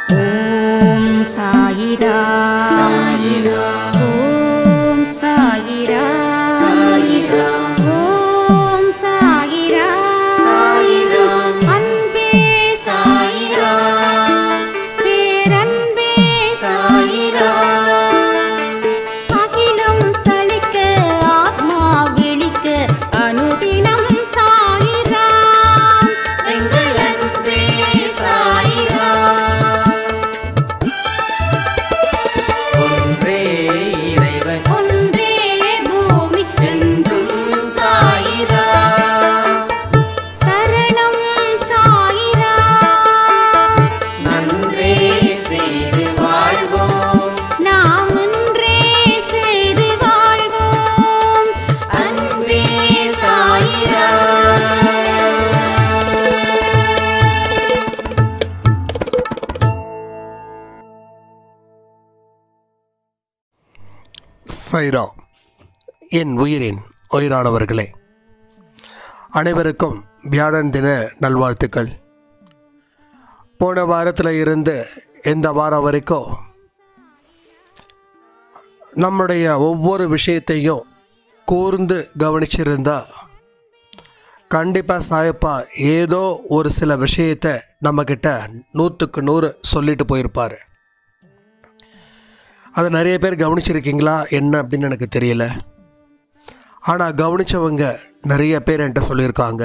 ஓம் சாயிரா சாயிரா ஓம் சாயிரா சாயிரா ஓம் சாயிரா சாயிரா அன்பே சாயிரா பேரன்பே சாயிரா அகிலம் தளிக்க ஆத்மா விழிக்க அனுதினம் சாயிரா எங்கள் அன்பே சாயிரா ஒன்றே இறைவன் ஒன்றே பூமிக்கென்றும் என்றும் சாயிரா சரணம் சாயிரா நன்றே செய்து வாழ்வோம் நாம் ஒன்றே செய்து வாழ்வோம் அன்பே சாயிரா சைரா என் உயிரின் உயிரானவர்களே அனைவருக்கும் வியாழன் தின நல்வாழ்த்துக்கள் போன வாரத்தில் இருந்து இந்த வாரம் வரைக்கும் நம்முடைய ஒவ்வொரு விஷயத்தையும் கூர்ந்து கவனிச்சிருந்தா கண்டிப்பாக சாயப்பா ஏதோ ஒரு சில விஷயத்தை நம்மக்கிட்ட நூற்றுக்கு நூறு சொல்லிட்டு போயிருப்பார் அதை நிறைய பேர் கவனிச்சிருக்கீங்களா என்ன அப்படின்னு எனக்கு தெரியல ஆனால் கவனிச்சவங்க நிறைய பேர் என்கிட்ட சொல்லியிருக்காங்க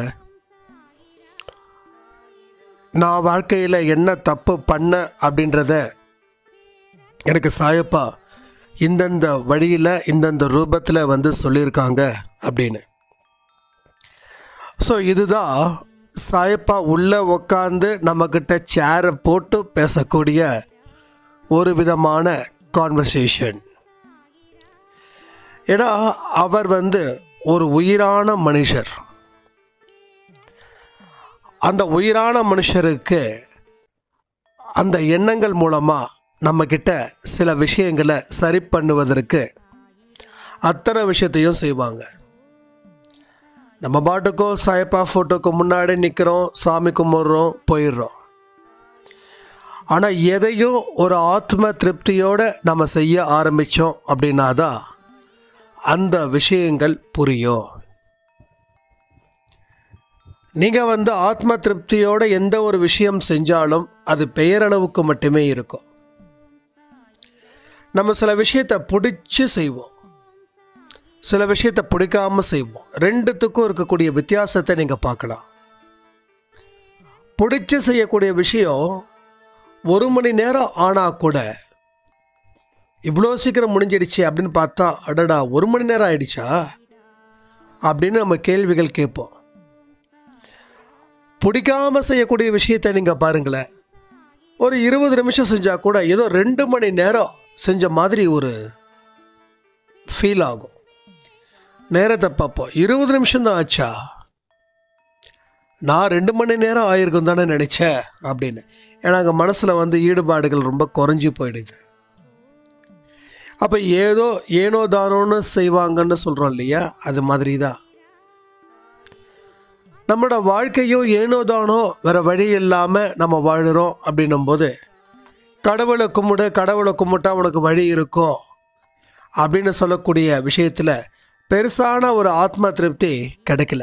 நான் வாழ்க்கையில் என்ன தப்பு பண்ண அப்படின்றத எனக்கு சாயப்பா இந்தந்த வழியில் இந்தந்த ரூபத்தில் வந்து சொல்லியிருக்காங்க அப்படின்னு ஸோ இதுதான் சாயப்பா உள்ளே உக்காந்து நம்மக்கிட்ட சேரை போட்டு பேசக்கூடிய ஒரு விதமான கான்வர்சேஷன் ஏன்னா அவர் வந்து ஒரு உயிரான மனுஷர் அந்த உயிரான மனுஷருக்கு அந்த எண்ணங்கள் மூலமாக நம்மக்கிட்ட சில விஷயங்களை சரி பண்ணுவதற்கு அத்தனை விஷயத்தையும் செய்வாங்க நம்ம பாட்டுக்கும் சாயப்பா ஃபோட்டோக்கு முன்னாடி நிற்கிறோம் சாமி கும்பிட்றோம் போயிடுறோம் ஆனால் எதையும் ஒரு ஆத்ம திருப்தியோடு நம்ம செய்ய ஆரம்பித்தோம் அப்படின்னா தான் அந்த விஷயங்கள் புரியும் நீங்கள் வந்து ஆத்ம திருப்தியோட எந்த ஒரு விஷயம் செஞ்சாலும் அது பெயரளவுக்கு மட்டுமே இருக்கும் நம்ம சில விஷயத்தை பிடிச்சி செய்வோம் சில விஷயத்தை பிடிக்காம செய்வோம் ரெண்டுத்துக்கும் இருக்கக்கூடிய வித்தியாசத்தை நீங்கள் பார்க்கலாம் பிடிச்சி செய்யக்கூடிய விஷயம் ஒரு மணி நேரம் ஆனால் கூட இவ்வளோ சீக்கிரம் முடிஞ்சிடுச்சு அப்படின்னு பார்த்தா அடடா ஒரு மணி நேரம் ஆயிடுச்சா அப்படின்னு நம்ம கேள்விகள் கேட்போம் பிடிக்காம செய்யக்கூடிய விஷயத்தை நீங்கள் பாருங்களேன் ஒரு இருபது நிமிஷம் செஞ்சால் கூட ஏதோ ரெண்டு மணி நேரம் செஞ்ச மாதிரி ஒரு ஃபீல் ஆகும் நேரத்தை பார்ப்போம் இருபது நிமிஷம் தான் ஆச்சா நான் ரெண்டு மணி நேரம் ஆயிருக்கும் தானே நினச்சேன் அப்படின்னு ஏன்னா அங்கே மனசில் வந்து ஈடுபாடுகள் ரொம்ப குறைஞ்சி போயிடுது அப்போ ஏதோ ஏனோ தானோன்னு செய்வாங்கன்னு சொல்கிறோம் இல்லையா அது மாதிரி தான் நம்மளோட வாழ்க்கையும் ஏனோ தானோ வேற வழி இல்லாமல் நம்ம வாழுறோம் அப்படின்னும் போது கடவுளை கும்பிடு கடவுளை கும்பிட்டா உனக்கு வழி இருக்கும் அப்படின்னு சொல்லக்கூடிய விஷயத்தில் பெருசான ஒரு ஆத்ம திருப்தி கிடைக்கல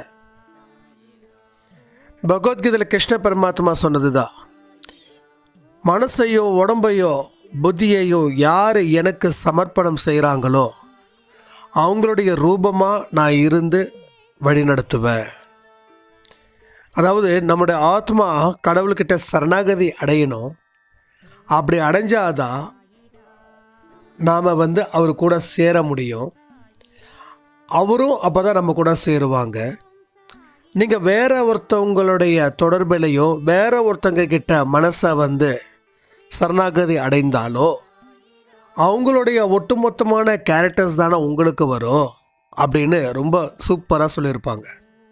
பகவத்கீதையில் கிருஷ்ண பரமாத்மா சொன்னது தான் மனசையோ உடம்பையோ புத்தியையோ யார் எனக்கு சமர்ப்பணம் செய்கிறாங்களோ அவங்களுடைய ரூபமாக நான் இருந்து வழிநடத்துவேன் அதாவது நம்முடைய ஆத்மா கடவுள்கிட்ட சரணாகதி அடையணும் அப்படி அடைஞ்சாதான் நாம் வந்து அவர் கூட சேர முடியும் அவரும் அப்போ தான் நம்ம கூட சேருவாங்க நீங்கள் வேற ஒருத்தவங்களுடைய தொடர்பிலையோ வேற ஒருத்தங்க கிட்ட மனசை வந்து சரணாகதி அடைந்தாலோ அவங்களுடைய ஒட்டுமொத்தமான கேரக்டர்ஸ் தானே உங்களுக்கு வரும் அப்படின்னு ரொம்ப சூப்பராக சொல்லியிருப்பாங்க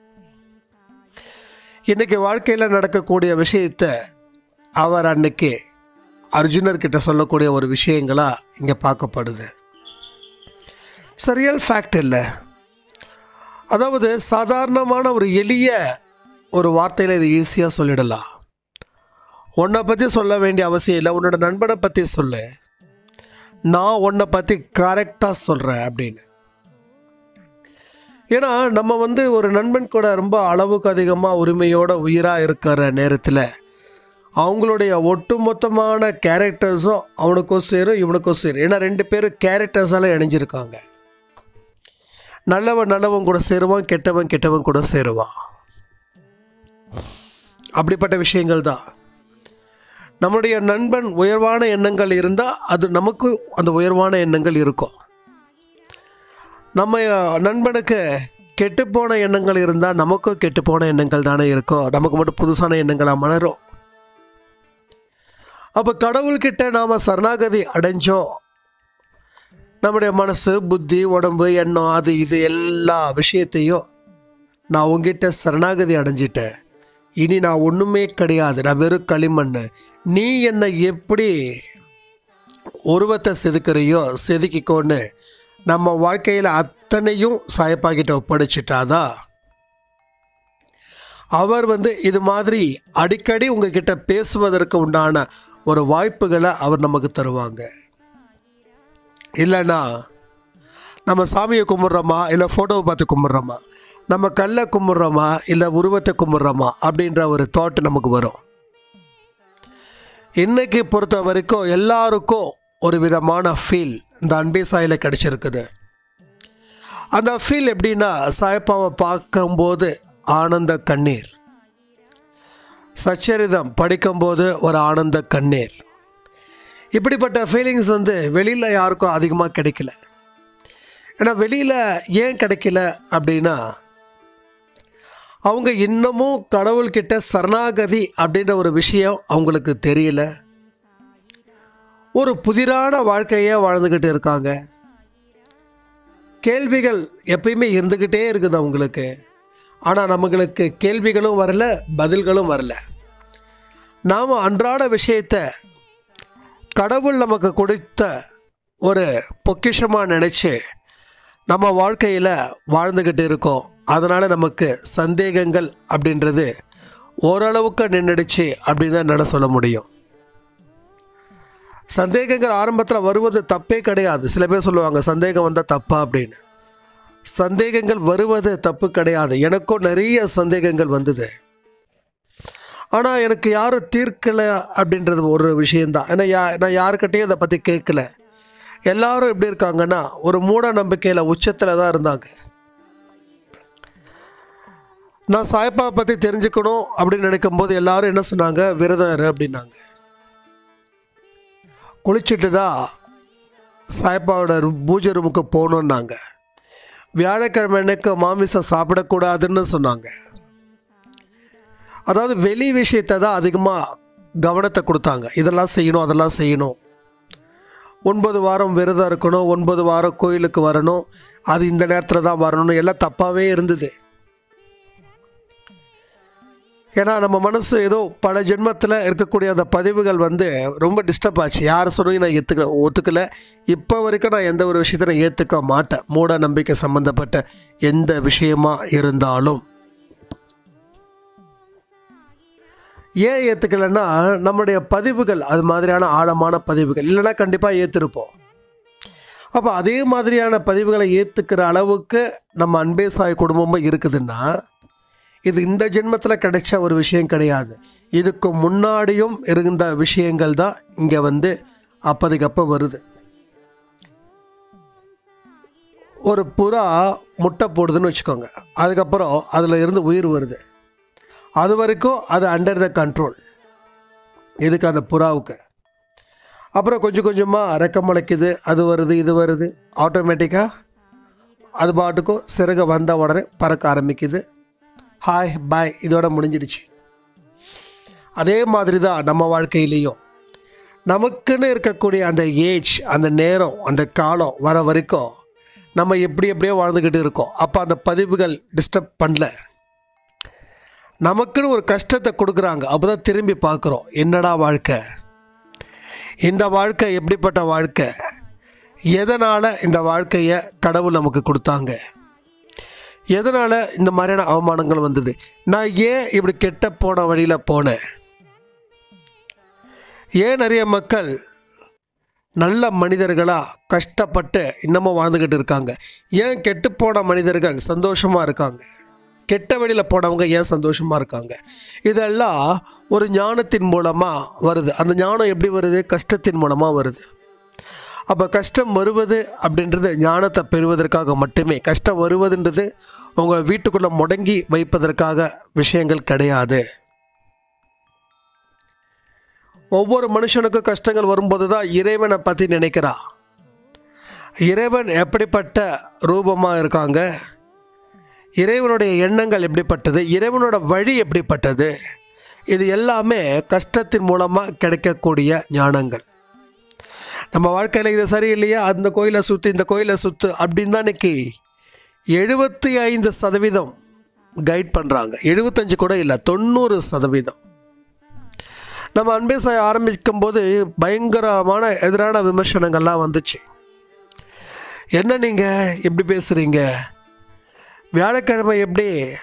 இன்னைக்கு வாழ்க்கையில் நடக்கக்கூடிய விஷயத்த அவர் அன்னைக்கு அர்ஜுனர்கிட்ட சொல்லக்கூடிய ஒரு விஷயங்களா இங்கே பார்க்கப்படுது சரியல் ஃபேக்ட் இல்லை அதாவது சாதாரணமான ஒரு எளிய ஒரு வார்த்தையில் இது ஈஸியாக சொல்லிடலாம் உன்னை பற்றி சொல்ல வேண்டிய அவசியம் இல்லை உன்னோட நண்பனை பற்றி சொல்லு நான் உன்னை பற்றி கரெக்டாக சொல்கிறேன் அப்படின்னு ஏன்னா நம்ம வந்து ஒரு நண்பன் கூட ரொம்ப அளவுக்கு அதிகமாக உரிமையோட உயிராக இருக்கிற நேரத்தில் அவங்களுடைய ஒட்டுமொத்தமான கேரக்டர்ஸும் அவனுக்கும் சேரும் இவனுக்கும் சேரும் ஏன்னா ரெண்டு பேரும் கேரக்டர்ஸால் இணைஞ்சிருக்காங்க நல்லவன் நல்லவன் கூட சேருவான் கெட்டவன் கெட்டவன் கூட சேருவான் அப்படிப்பட்ட விஷயங்கள் தான் நம்முடைய நண்பன் உயர்வான எண்ணங்கள் இருந்தால் அது நமக்கு அந்த உயர்வான எண்ணங்கள் இருக்கும் நம்ம நண்பனுக்கு கெட்டுப்போன எண்ணங்கள் இருந்தால் நமக்கும் கெட்டுப்போன எண்ணங்கள் தானே இருக்கும் நமக்கு மட்டும் புதுசான எண்ணங்களாக மலரும் அப்போ கடவுள்கிட்ட நாம் சரணாகதி அடைஞ்சோம் நம்முடைய மனசு புத்தி உடம்பு எண்ணம் அது இது எல்லா விஷயத்தையும் நான் உங்ககிட்ட சரணாகதி அடைஞ்சிட்டேன் இனி நான் ஒன்றுமே கிடையாது நான் வெறும் களிமண் நீ என்னை எப்படி உருவத்தை செதுக்கிறையோ செதுக்கிக்கோன்னு நம்ம வாழ்க்கையில் அத்தனையும் சாயப்பாக்கிட்ட ஒப்படைச்சிட்டாதா அவர் வந்து இது மாதிரி அடிக்கடி உங்ககிட்ட பேசுவதற்கு உண்டான ஒரு வாய்ப்புகளை அவர் நமக்கு தருவாங்க இல்லைன்னா நம்ம சாமியை கும்பிட்றோமா இல்லை ஃபோட்டோவை பார்த்து கும்பிட்றோமா நம்ம கல்லை கும்பிட்றோமா இல்லை உருவத்தை கும்பிட்றோமா அப்படின்ற ஒரு தாட் நமக்கு வரும் இன்னைக்கு பொறுத்த வரைக்கும் எல்லாருக்கும் ஒரு விதமான ஃபீல் இந்த அன்பே சாயில் கிடச்சிருக்குது அந்த ஃபீல் எப்படின்னா சாயப்பாவை பார்க்கும்போது ஆனந்த கண்ணீர் சச்சரிதம் படிக்கும்போது ஒரு ஆனந்த கண்ணீர் இப்படிப்பட்ட ஃபீலிங்ஸ் வந்து வெளியில் யாருக்கும் அதிகமாக கிடைக்கல ஏன்னா வெளியில் ஏன் கிடைக்கல அப்படின்னா அவங்க இன்னமும் கடவுள்கிட்ட சரணாகதி அப்படின்ற ஒரு விஷயம் அவங்களுக்கு தெரியல ஒரு புதிரான வாழ்க்கையை வாழ்ந்துக்கிட்டு இருக்காங்க கேள்விகள் எப்பயுமே இருந்துக்கிட்டே இருக்குது அவங்களுக்கு ஆனால் நம்மளுக்கு கேள்விகளும் வரல பதில்களும் வரல நாம் அன்றாட விஷயத்தை கடவுள் நமக்கு கொடுத்த ஒரு பொக்கிஷமாக நினச்சி நம்ம வாழ்க்கையில் வாழ்ந்துக்கிட்டு இருக்கோம் அதனால் நமக்கு சந்தேகங்கள் அப்படின்றது ஓரளவுக்கு நின்றுடுச்சு அப்படின்னு தான் என்னால் சொல்ல முடியும் சந்தேகங்கள் ஆரம்பத்தில் வருவது தப்பே கிடையாது சில பேர் சொல்லுவாங்க சந்தேகம் வந்தால் தப்பா அப்படின்னு சந்தேகங்கள் வருவது தப்பு கிடையாது எனக்கும் நிறைய சந்தேகங்கள் வந்தது ஆனால் எனக்கு யாரும் தீர்க்கலை அப்படின்றது ஒரு விஷயந்தான் ஏன்னா யா நான் யாருக்கிட்டேயும் அதை பற்றி கேட்கல எல்லாரும் எப்படி இருக்காங்கன்னா ஒரு மூட நம்பிக்கையில் உச்சத்தில் தான் இருந்தாங்க நான் சாய்ப்பா பற்றி தெரிஞ்சுக்கணும் அப்படின்னு நினைக்கும் போது எல்லாரும் என்ன சொன்னாங்க விரதம் இரு அப்படின்னாங்க குளிச்சுட்டு தான் சாய்ப்பாவோட ரு- பூஜை ரூமுக்கு போகணுன்னாங்க வியாழக்கிழமை அன்னைக்கு மாமிசம் சாப்பிடக்கூடாதுன்னு சொன்னாங்க அதாவது வெளி விஷயத்தை தான் அதிகமாக கவனத்தை கொடுத்தாங்க இதெல்லாம் செய்யணும் அதெல்லாம் செய்யணும் ஒன்பது வாரம் விரதம் இருக்கணும் ஒன்பது வாரம் கோயிலுக்கு வரணும் அது இந்த நேரத்தில் தான் வரணும் எல்லாம் தப்பாகவே இருந்தது ஏன்னா நம்ம மனசு ஏதோ பல ஜென்மத்தில் இருக்கக்கூடிய அந்த பதிவுகள் வந்து ரொம்ப டிஸ்டர்ப் ஆச்சு யார் சொன்னீங்க நான் ஏற்றுக்க ஒத்துக்கல இப்போ வரைக்கும் நான் எந்த ஒரு விஷயத்தை நான் ஏற்றுக்க மாட்டேன் மூட நம்பிக்கை சம்மந்தப்பட்ட எந்த விஷயமா இருந்தாலும் ஏன் ஏற்றுக்கலைன்னா நம்முடைய பதிவுகள் அது மாதிரியான ஆழமான பதிவுகள் இல்லைன்னா கண்டிப்பாக ஏற்றிருப்போம் அப்போ அதே மாதிரியான பதிவுகளை ஏற்றுக்கிற அளவுக்கு நம்ம அன்பே சாய் குடும்பமும் இருக்குதுன்னா இது இந்த ஜென்மத்தில் கிடைச்ச ஒரு விஷயம் கிடையாது இதுக்கு முன்னாடியும் இருந்த விஷயங்கள் தான் இங்கே வந்து அப்போதைக்கப்போ வருது ஒரு புறா முட்டை போடுதுன்னு வச்சுக்கோங்க அதுக்கப்புறம் அதில் இருந்து உயிர் வருது அது வரைக்கும் அது அண்டர் த கண்ட்ரோல் இதுக்கு அந்த புறாவுக்கு அப்புறம் கொஞ்சம் கொஞ்சமாக ரெக்கம் முளைக்குது அது வருது இது வருது ஆட்டோமேட்டிக்காக அது பாட்டுக்கும் சிறக வந்த உடனே பறக்க ஆரம்பிக்குது ஹாய் பாய் இதோட முடிஞ்சிடுச்சு அதே மாதிரி தான் நம்ம வாழ்க்கையிலையும் நமக்குன்னு இருக்கக்கூடிய அந்த ஏஜ் அந்த நேரம் அந்த காலம் வர வரைக்கும் நம்ம எப்படி எப்படியோ வாழ்ந்துக்கிட்டு இருக்கோம் அப்போ அந்த பதிவுகள் டிஸ்டர்ப் பண்ணல நமக்குன்னு ஒரு கஷ்டத்தை கொடுக்குறாங்க அப்போ தான் திரும்பி பார்க்குறோம் என்னடா வாழ்க்கை இந்த வாழ்க்கை எப்படிப்பட்ட வாழ்க்கை எதனால் இந்த வாழ்க்கையை கடவுள் நமக்கு கொடுத்தாங்க எதனால் இந்த மாதிரியான அவமானங்கள் வந்தது நான் ஏன் இப்படி கெட்ட போன வழியில் போனேன் ஏன் நிறைய மக்கள் நல்ல மனிதர்களாக கஷ்டப்பட்டு இன்னமும் வாழ்ந்துக்கிட்டு இருக்காங்க ஏன் கெட்டுப்போன மனிதர்கள் சந்தோஷமாக இருக்காங்க கெட்ட வழியில் போனவங்க ஏன் சந்தோஷமாக இருக்காங்க இதெல்லாம் ஒரு ஞானத்தின் மூலமாக வருது அந்த ஞானம் எப்படி வருது கஷ்டத்தின் மூலமாக வருது அப்போ கஷ்டம் வருவது அப்படின்றது ஞானத்தை பெறுவதற்காக மட்டுமே கஷ்டம் வருவதுன்றது உங்கள் வீட்டுக்குள்ளே முடங்கி வைப்பதற்காக விஷயங்கள் கிடையாது ஒவ்வொரு மனுஷனுக்கும் கஷ்டங்கள் வரும்போது தான் இறைவனை பற்றி நினைக்கிறா இறைவன் எப்படிப்பட்ட ரூபமாக இருக்காங்க இறைவனுடைய எண்ணங்கள் எப்படிப்பட்டது இறைவனோட வழி எப்படிப்பட்டது இது எல்லாமே கஷ்டத்தின் மூலமாக கிடைக்கக்கூடிய ஞானங்கள் நம்ம வாழ்க்கையில் இது சரியில்லையா அந்த கோயிலை சுற்று இந்த கோயிலை சுற்று அப்படின்னு தான் இன்னைக்கு எழுபத்தி ஐந்து சதவீதம் கைட் பண்ணுறாங்க எழுபத்தஞ்சு கூட இல்லை தொண்ணூறு சதவீதம் நம்ம அன்பே சாய் ஆரம்பிக்கும் போது பயங்கரமான எதிரான விமர்சனங்கள்லாம் வந்துச்சு என்ன நீங்கள் எப்படி பேசுகிறீங்க வியாழக்கிழமை எப்படி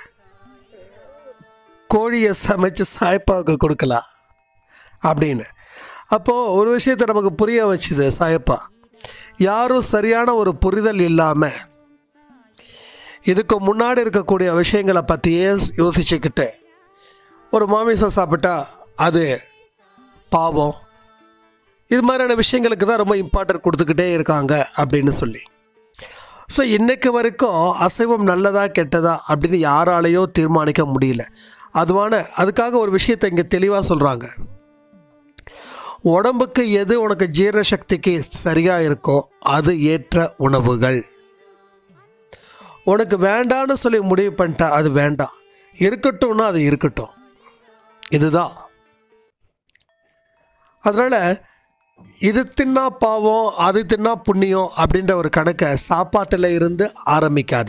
கோழியை சமைச்சு சாய்ப்பாவுக்கு கொடுக்கலாம் அப்படின்னு அப்போது ஒரு விஷயத்தை நமக்கு புரிய வச்சுது சாயப்பா யாரும் சரியான ஒரு புரிதல் இல்லாமல் இதுக்கு முன்னாடி இருக்கக்கூடிய விஷயங்களை பற்றியே யோசிச்சுக்கிட்டு ஒரு மாமிசம் சாப்பிட்டா அது பாவம் இது மாதிரியான விஷயங்களுக்கு தான் ரொம்ப இம்பார்ட்டன்ட் கொடுத்துக்கிட்டே இருக்காங்க அப்படின்னு சொல்லி ஸோ இன்னைக்கு வரைக்கும் அசைவம் நல்லதா கெட்டதா அப்படின்னு யாராலேயோ தீர்மானிக்க முடியல அதுவான அதுக்காக ஒரு விஷயத்தை இங்கே தெளிவாக சொல்கிறாங்க உடம்புக்கு எது உனக்கு ஜீரண சக்திக்கு சரியாக இருக்கோ அது ஏற்ற உணவுகள் உனக்கு வேண்டான்னு சொல்லி முடிவு பண்ணிட்டா அது வேண்டாம் இருக்கட்டும்னா அது இருக்கட்டும் இதுதான் அதனால் இது தின்னா பாவம் அது தின்னா புண்ணியம் அப்படின்ற ஒரு கணக்கை சாப்பாட்டில் இருந்து ஆரம்பிக்காத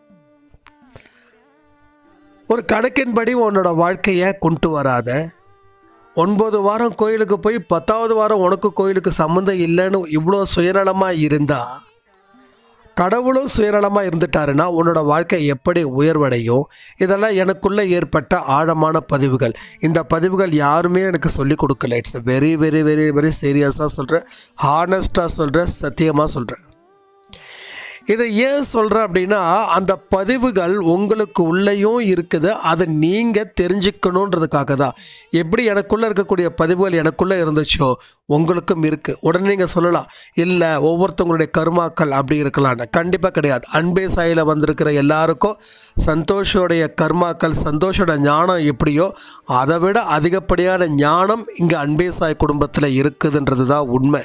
ஒரு கணக்கின்படி உன்னோட வாழ்க்கையை கொண்டு வராத ஒன்பது வாரம் கோயிலுக்கு போய் பத்தாவது வாரம் உனக்கு கோயிலுக்கு சம்மந்தம் இல்லைன்னு இவ்வளோ சுயநலமாக இருந்தா கடவுளும் சுயநலமாக இருந்துட்டாருன்னா உன்னோட வாழ்க்கை எப்படி உயர்வடையும் இதெல்லாம் எனக்குள்ளே ஏற்பட்ட ஆழமான பதிவுகள் இந்த பதிவுகள் யாருமே எனக்கு சொல்லி கொடுக்கல it's very very very very சீரியஸாக சொல்கிறேன் ஹானஸ்ட்டாக சொல்கிறேன் சத்தியமாக சொல்கிறேன் இதை ஏன் சொல்கிறேன் அப்படின்னா அந்த பதிவுகள் உங்களுக்கு உள்ளேயும் இருக்குது அதை நீங்கள் தெரிஞ்சுக்கணுன்றதுக்காக தான் எப்படி எனக்குள்ளே இருக்கக்கூடிய பதிவுகள் எனக்குள்ளே இருந்துச்சோ உங்களுக்கும் இருக்குது உடனே நீங்கள் சொல்லலாம் இல்லை ஒவ்வொருத்தவங்களுடைய கருமாக்கள் அப்படி இருக்கலாம்னு கண்டிப்பாக கிடையாது அன்பே சாயில் வந்திருக்கிற எல்லாருக்கும் சந்தோஷோடைய கர்மாக்கள் சந்தோஷோட ஞானம் எப்படியோ அதை விட அதிகப்படியான ஞானம் இங்கே அன்பே சாய் குடும்பத்தில் இருக்குதுன்றது தான் உண்மை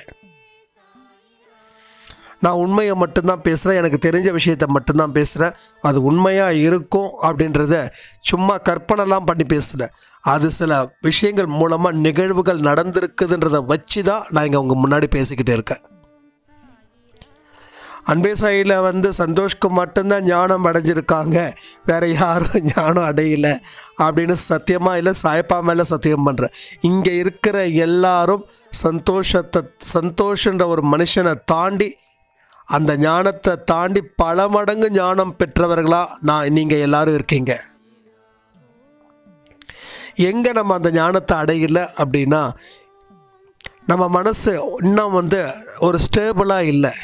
நான் உண்மையை மட்டும்தான் பேசுகிறேன் எனக்கு தெரிஞ்ச விஷயத்தை மட்டும்தான் பேசுகிறேன் அது உண்மையாக இருக்கும் அப்படின்றத சும்மா கற்பனைலாம் பண்ணி பேசுகிறேன் அது சில விஷயங்கள் மூலமாக நிகழ்வுகள் நடந்திருக்குதுன்றதை வச்சு தான் நான் இங்கே உங்கள் முன்னாடி பேசிக்கிட்டு இருக்கேன் அன்பே சாயியில் வந்து சந்தோஷ்க்கு மட்டும்தான் ஞானம் அடைஞ்சிருக்காங்க வேற யாரும் ஞானம் அடையல அப்படின்னு சத்தியமாக இல்லை சாயப்பா மேலே சத்தியம் பண்ணுறேன் இங்கே இருக்கிற எல்லாரும் சந்தோஷத்தை சந்தோஷன்ற ஒரு மனுஷனை தாண்டி அந்த ஞானத்தை தாண்டி பல மடங்கு ஞானம் பெற்றவர்களா நான் நீங்கள் எல்லாரும் இருக்கீங்க எங்கே நம்ம அந்த ஞானத்தை அடையல அப்படின்னா நம்ம மனசு இன்னும் வந்து ஒரு ஸ்டேபிளாக இல்லை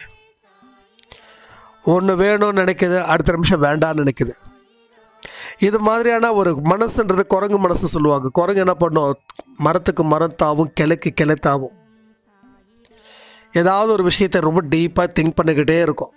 ஒன்று வேணும்னு நினைக்குது அடுத்த நிமிஷம் வேண்டாம்னு நினைக்குது இது மாதிரியான ஒரு மனசுன்றது குரங்கு மனசு சொல்லுவாங்க குரங்கு என்ன பண்ணும் மரத்துக்கு மரம் தாவும் கிளைக்கு கிளை தாவும் ஏதாவது ஒரு விஷயத்தை ரொம்ப டீப்பாக திங்க் பண்ணிக்கிட்டே இருக்கும்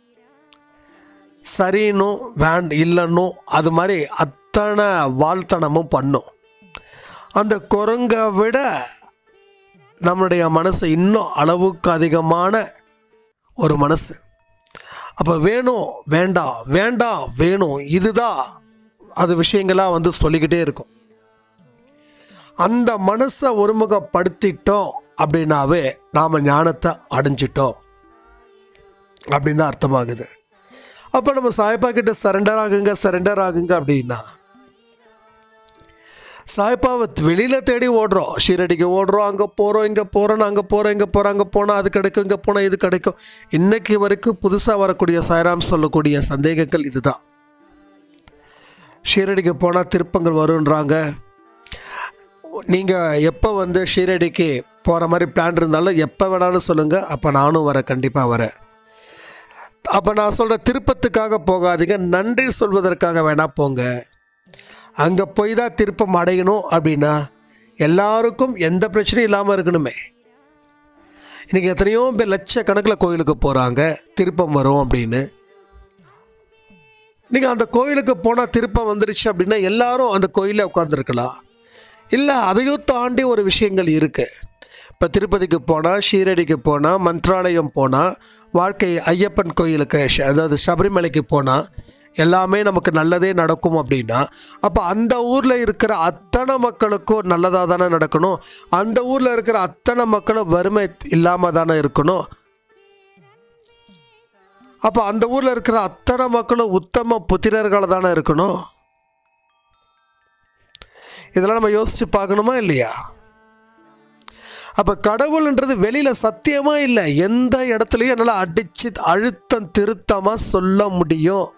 சரின்னும் வேண்ட் இல்லைன்னும் அது மாதிரி அத்தனை வாழ்த்தனமும் பண்ணும் அந்த குரங்கை விட நம்மளுடைய மனசு இன்னும் அளவுக்கு அதிகமான ஒரு மனசு அப்போ வேணும் வேண்டாம் வேண்டாம் வேணும் இதுதான் அது விஷயங்களாக வந்து சொல்லிக்கிட்டே இருக்கும் அந்த மனசை ஒருமுகப்படுத்திட்டோம் அப்படின்னாவே நாம் ஞானத்தை அடைஞ்சிட்டோம் அப்படின்னு தான் அர்த்தமாகுது அப்போ நம்ம சாய்ப்பா கிட்ட சரண்டர் ஆகுங்க சரண்டர் ஆகுங்க அப்படின்னா சாய்ப்பாவை வெளியில் தேடி ஓடுறோம் ஷீரடிக்கு ஓடுறோம் அங்கே போகிறோம் இங்கே போகிறோம் அங்கே போகிறோம் இங்கே போகிறோம் அங்கே போனால் அது கிடைக்கும் இங்கே போனால் இது கிடைக்கும் இன்னைக்கு வரைக்கும் புதுசாக வரக்கூடிய சாய்ராம் சொல்லக்கூடிய சந்தேகங்கள் இதுதான் ஷீரடிக்கு போனால் திருப்பங்கள் வருன்றாங்க நீங்கள் எப்போ வந்து ஷீரடிக்கு போகிற மாதிரி பிளான் இருந்தாலும் எப்போ வேணாலும் சொல்லுங்கள் அப்போ நானும் வரேன் கண்டிப்பாக வரேன் அப்போ நான் சொல்கிற திருப்பத்துக்காக போகாதீங்க நன்றி சொல்வதற்காக வேணால் போங்க அங்கே போய் தான் திருப்பம் அடையணும் அப்படின்னா எல்லாருக்கும் எந்த பிரச்சனையும் இல்லாமல் இருக்கணுமே இன்றைக்கி எத்தனையோ பேர் லட்சக்கணக்கில் கோயிலுக்கு போகிறாங்க திருப்பம் வரும் அப்படின்னு நீங்கள் அந்த கோயிலுக்கு போனால் திருப்பம் வந்துருச்சு அப்படின்னா எல்லாரும் அந்த கோயிலில் உட்காந்துருக்கலாம் இல்லை அதையும் தாண்டி ஒரு விஷயங்கள் இருக்குது இப்போ திருப்பதிக்கு போனால் ஷீரடிக்கு போனால் மந்த்ராலயம் போனால் வாழ்க்கை ஐயப்பன் கோயிலுக்கு ஷ- அதாவது சபரிமலைக்கு போனால் எல்லாமே நமக்கு நல்லதே நடக்கும் அப்படின்னா அப்போ அந்த ஊரில் இருக்கிற அத்தனை மக்களுக்கும் நல்லதாக தானே நடக்கணும் அந்த ஊரில் இருக்கிற அத்தனை மக்களும் வறுமை இல்லாமல் தானே இருக்கணும் அப்போ அந்த ஊரில் இருக்கிற அத்தனை மக்களும் உத்தம புத்திரர்கள் தானே இருக்கணும் இதெல்லாம் நம்ம யோசிச்சு பார்க்கணுமா இல்லையா அப்போ கடவுள்ன்றது வெளியில் சத்தியமாக இல்லை எந்த இடத்துலையும் என்னால் அடித்து அழுத்தம் திருத்தமாக சொல்ல முடியும்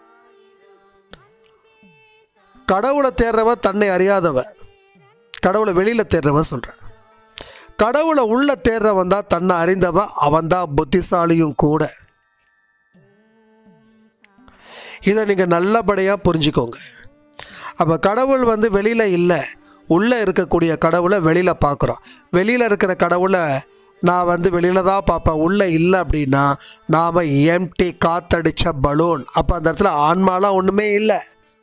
கடவுளை தேடுறவன் தன்னை அறியாதவன் கடவுளை வெளியில் தேடுறவன் சொல்கிறேன் கடவுளை உள்ள தேடுறவன் தான் தன்னை அறிந்தவன் அவன் தான் புத்திசாலியும் கூட இதை நீங்கள் நல்லபடியாக புரிஞ்சுக்கோங்க அப்போ கடவுள் வந்து வெளியில் இல்லை உள்ளே இருக்கக்கூடிய கடவுளை வெளியில் பார்க்குறோம் வெளியில் இருக்கிற கடவுளை நான் வந்து வெளியில் தான் பார்ப்பேன் உள்ளே இல்லை அப்படின்னா நாம் எம்டி காத்தடிச்ச பலூன் அப்போ அந்த இடத்துல ஆன்மாலாம் ஒன்றுமே இல்லை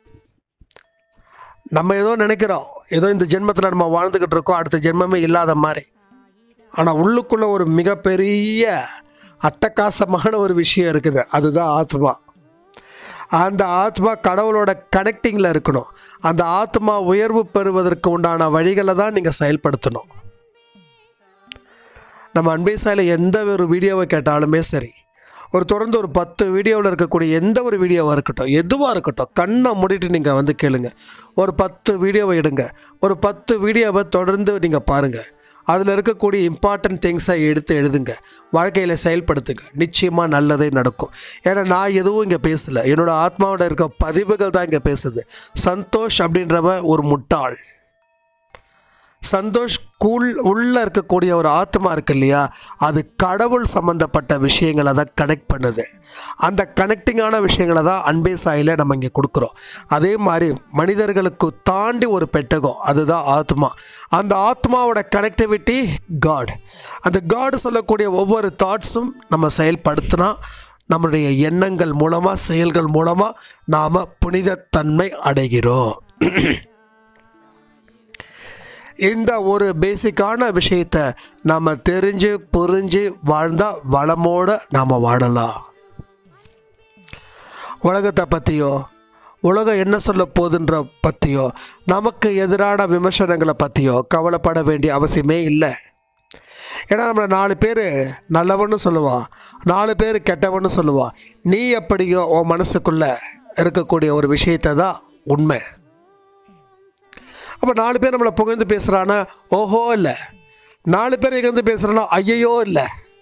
நம்ம ஏதோ நினைக்கிறோம் ஏதோ இந்த ஜென்மத்தில் நம்ம வாழ்ந்துக்கிட்டு இருக்கோம் அடுத்த ஜென்மமே இல்லாத மாதிரி ஆனால் உள்ளுக்குள்ளே ஒரு மிகப்பெரிய அட்டகாசமான ஒரு விஷயம் இருக்குது அதுதான் ஆத்மா அந்த ஆத்மா கடவுளோட கனெக்டிங்கில் இருக்கணும் அந்த ஆத்மா உயர்வு பெறுவதற்கு உண்டான வழிகளை தான் நீங்கள் செயல்படுத்தணும் நம்ம அன்பே சாயில் எந்த ஒரு வீடியோவை கேட்டாலுமே சரி ஒரு தொடர்ந்து ஒரு பத்து வீடியோவில் இருக்கக்கூடிய எந்த ஒரு வீடியோவாக இருக்கட்டும் எதுவாக இருக்கட்டும் கண்ணை மூடிட்டு நீங்கள் வந்து கேளுங்க ஒரு பத்து வீடியோவை எடுங்க ஒரு பத்து வீடியோவை தொடர்ந்து நீங்கள் பாருங்கள் அதில் இருக்கக்கூடிய இம்பார்ட்டன்ட் திங்ஸை எடுத்து எழுதுங்க வாழ்க்கையில் செயல்படுத்துங்க நிச்சயமாக நல்லதே நடக்கும் ஏன்னா நான் எதுவும் இங்கே பேசலை என்னோட ஆத்மாவோட இருக்க பதிவுகள் தான் இங்கே பேசுது சந்தோஷ் அப்படின்றவன் ஒரு முட்டாள் சந்தோஷ் கூல் உள்ளே இருக்கக்கூடிய ஒரு ஆத்மா இருக்கு இல்லையா அது கடவுள் சம்மந்தப்பட்ட விஷயங்களை தான் கனெக்ட் பண்ணுது அந்த கனெக்டிங்கான விஷயங்களை தான் அன்பே சாயில நம்ம இங்கே கொடுக்குறோம் அதே மாதிரி மனிதர்களுக்கு தாண்டி ஒரு பெட்டகம் அதுதான் ஆத்மா அந்த ஆத்மாவோட கனெக்டிவிட்டி காட் அந்த காட் சொல்லக்கூடிய ஒவ்வொரு தாட்ஸும் நம்ம செயல்படுத்தினா நம்முடைய எண்ணங்கள் மூலமாக செயல்கள் மூலமாக நாம் புனிதத்தன்மை அடைகிறோம் இந்த ஒரு பேசிக்கான விஷயத்தை நாம் தெரிஞ்சு புரிஞ்சு வாழ்ந்தால் வளமோடு நாம் வாழலாம் உலகத்தை பற்றியோ உலகம் என்ன சொல்ல போகுதுன்ற பற்றியோ நமக்கு எதிரான விமர்சனங்களை பற்றியோ கவலைப்பட வேண்டிய அவசியமே இல்லை ஏன்னா நம்மளை நாலு பேர் நல்லவன்னு சொல்லுவான் நாலு பேர் கெட்டவன்னு சொல்லுவான் நீ எப்படியோ உன் மனசுக்குள்ளே இருக்கக்கூடிய ஒரு விஷயத்தை தான் உண்மை அப்போ நாலு பேர் நம்மளை புகழ்ந்து பேசுகிறானா ஓஹோ இல்லை நாலு பேர் இகழ்ந்து பேசுகிறானா ஐயையோ இல்லை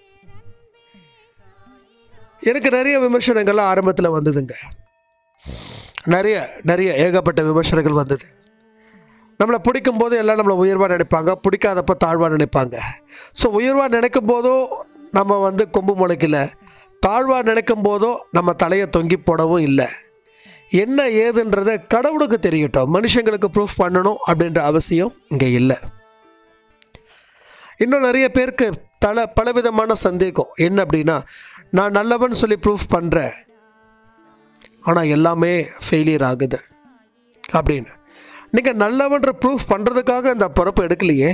எனக்கு நிறைய விமர்சனங்கள்லாம் ஆரம்பத்தில் வந்ததுங்க நிறைய நிறைய ஏகப்பட்ட விமர்சனங்கள் வந்தது நம்மளை பிடிக்கும் போது எல்லாம் நம்மளை உயர்வாக நினைப்பாங்க பிடிக்காதப்ப தாழ்வாக நினைப்பாங்க ஸோ உயர்வாக நினைக்கும் போதோ நம்ம வந்து கொம்பு முளைக்கல தாழ்வாக நினைக்கும் போதோ நம்ம தலையை தொங்கி போடவும் இல்லை என்ன ஏதுன்றதை கடவுளுக்கு தெரியட்டும் மனுஷங்களுக்கு ப்ரூஃப் பண்ணணும் அப்படின்ற அவசியம் இங்கே இல்லை இன்னும் நிறைய பேருக்கு தல பலவிதமான சந்தேகம் என்ன அப்படின்னா நான் நல்லவன் சொல்லி ப்ரூஃப் பண்ணுறேன் ஆனால் எல்லாமே ஃபெயிலியர் ஆகுது அப்படின்னு நீங்கள் நல்லவன்ற ப்ரூஃப் பண்ணுறதுக்காக இந்த பிறப்பு எடுக்கலையே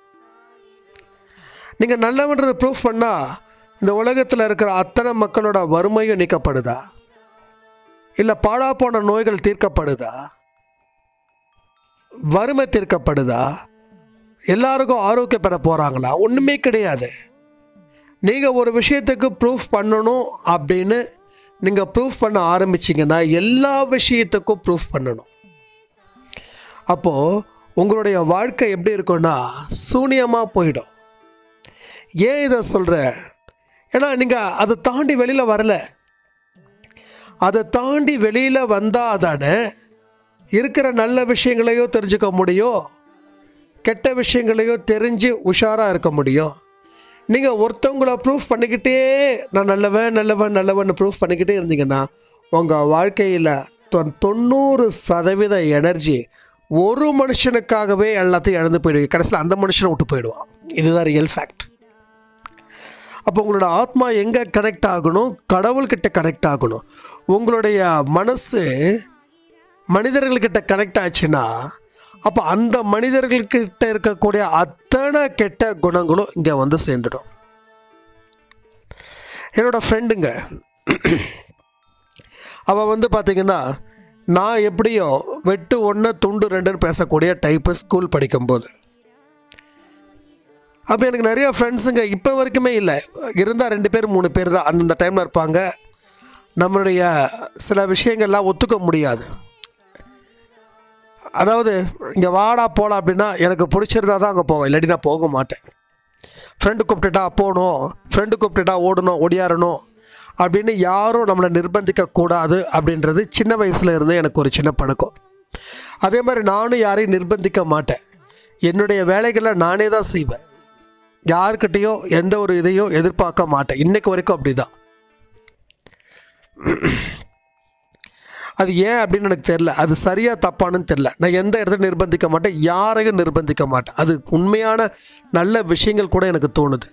நீங்கள் நல்லவன்றதை ப்ரூஃப் பண்ணால் இந்த உலகத்தில் இருக்கிற அத்தனை மக்களோட வறுமையும் நீக்கப்படுதா இல்லை பாழா போன நோய்கள் தீர்க்கப்படுதா வறுமை தீர்க்கப்படுதா எல்லாருக்கும் ஆரோக்கியம் பெற போகிறாங்களா ஒன்றுமே கிடையாது நீங்கள் ஒரு விஷயத்துக்கு ப்ரூஃப் பண்ணணும் அப்படின்னு நீங்கள் ப்ரூஃப் பண்ண ஆரம்பிச்சிங்கன்னா எல்லா விஷயத்துக்கும் ப்ரூஃப் பண்ணணும் அப்போது உங்களுடைய வாழ்க்கை எப்படி இருக்கும்னா சூனியமாக போயிடும் ஏன் இதை சொல்கிறேன் ஏன்னா நீங்கள் அதை தாண்டி வெளியில் வரல அதை தாண்டி வெளியில் வந்தால் தானே இருக்கிற நல்ல விஷயங்களையோ தெரிஞ்சுக்க முடியும் கெட்ட விஷயங்களையோ தெரிஞ்சு உஷாராக இருக்க முடியும் நீங்கள் ஒருத்தவங்கள ப்ரூஃப் பண்ணிக்கிட்டே நான் நல்லவன் நல்லவன் நல்லவன் ப்ரூஃப் பண்ணிக்கிட்டே இருந்தீங்கன்னா உங்கள் வாழ்க்கையில் தொ- தொண்ணூறு சதவீத எனர்ஜி ஒரு மனுஷனுக்காகவே எல்லாத்தையும் இழந்து போயிடுவீங்க கடைசியில் அந்த மனுஷனை விட்டு போயிடுவான் இதுதான் ரியல் ஃபேக்ட் அப்போ உங்களோட ஆத்மா எங்கே கனெக்ட் ஆகணும் கடவுள்கிட்ட கனெக்ட் ஆகணும் உங்களுடைய மனசு மனிதர்கள்கிட்ட கனெக்ட் ஆச்சுன்னா அப்போ அந்த மனிதர்கள்கிட்ட இருக்கக்கூடிய அத்தனை கெட்ட குணங்களும் இங்கே வந்து சேர்ந்துடும் என்னோட ஃப்ரெண்டுங்க அவள் வந்து பார்த்தீங்கன்னா நான் எப்படியோ வெட்டு ஒன்று துண்டு ரெண்டுன்னு பேசக்கூடிய டைப்பு ஸ்கூல் படிக்கும்போது அப்போ எனக்கு நிறைய ஃப்ரெண்ட்ஸுங்க இப்போ வரைக்குமே இல்லை இருந்தால் ரெண்டு பேர் மூணு பேர் தான் அந்தந்த டைமில் இருப்பாங்க நம்மளுடைய சில விஷயங்கள்லாம் ஒத்துக்க முடியாது அதாவது இங்கே வாடா போகலாம் அப்படின்னா எனக்கு பிடிச்சிருந்தா தான் அங்கே போவேன் இல்லாட்டி நான் போக மாட்டேன் ஃப்ரெண்டு கூப்பிட்டுட்டா போகணும் ஃப்ரெண்டு கூப்பிட்டுட்டா ஓடணும் ஒடியாரணும் அப்படின்னு யாரும் நம்மளை நிர்பந்திக்க கூடாது அப்படின்றது சின்ன வயசுல இருந்தே எனக்கு ஒரு சின்ன பழக்கம் அதே மாதிரி நானும் யாரையும் நிர்பந்திக்க மாட்டேன் என்னுடைய வேலைகளை நானே தான் செய்வேன் யாருக்கிட்டேயோ எந்த ஒரு இதையும் எதிர்பார்க்க மாட்டேன் இன்னைக்கு வரைக்கும் அப்படிதான் அது ஏன் அப்படின்னு எனக்கு தெரில அது சரியா தப்பான்னு தெரில நான் எந்த இடத்துல நிர்பந்திக்க மாட்டேன் யாரையும் நிர்பந்திக்க மாட்டேன் அது உண்மையான நல்ல விஷயங்கள் கூட எனக்கு தோணுது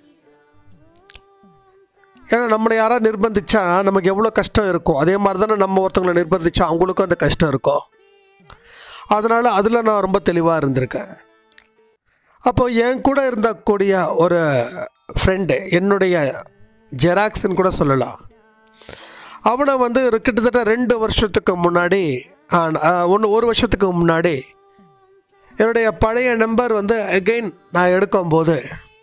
ஏன்னா நம்மளை யாராவது நிர்பந்திச்சா நமக்கு எவ்வளோ கஷ்டம் இருக்கும் அதே மாதிரி தானே நம்ம ஒருத்தவங்களை நிர்பந்திச்சா அவங்களுக்கும் அந்த கஷ்டம் இருக்கும் அதனால் அதில் நான் ரொம்ப தெளிவாக இருந்திருக்கேன் அப்போ என் கூட இருந்தக்கூடிய ஒரு ஃப்ரெண்டு என்னுடைய ஜெராக்ஸ்ன்னு கூட சொல்லலாம் அவனை வந்து ஒரு கிட்டத்தட்ட ரெண்டு வருஷத்துக்கு முன்னாடி ஒன்று ஒரு வருஷத்துக்கு முன்னாடி என்னுடைய பழைய நம்பர் வந்து அகெயின் நான் எடுக்கும்போது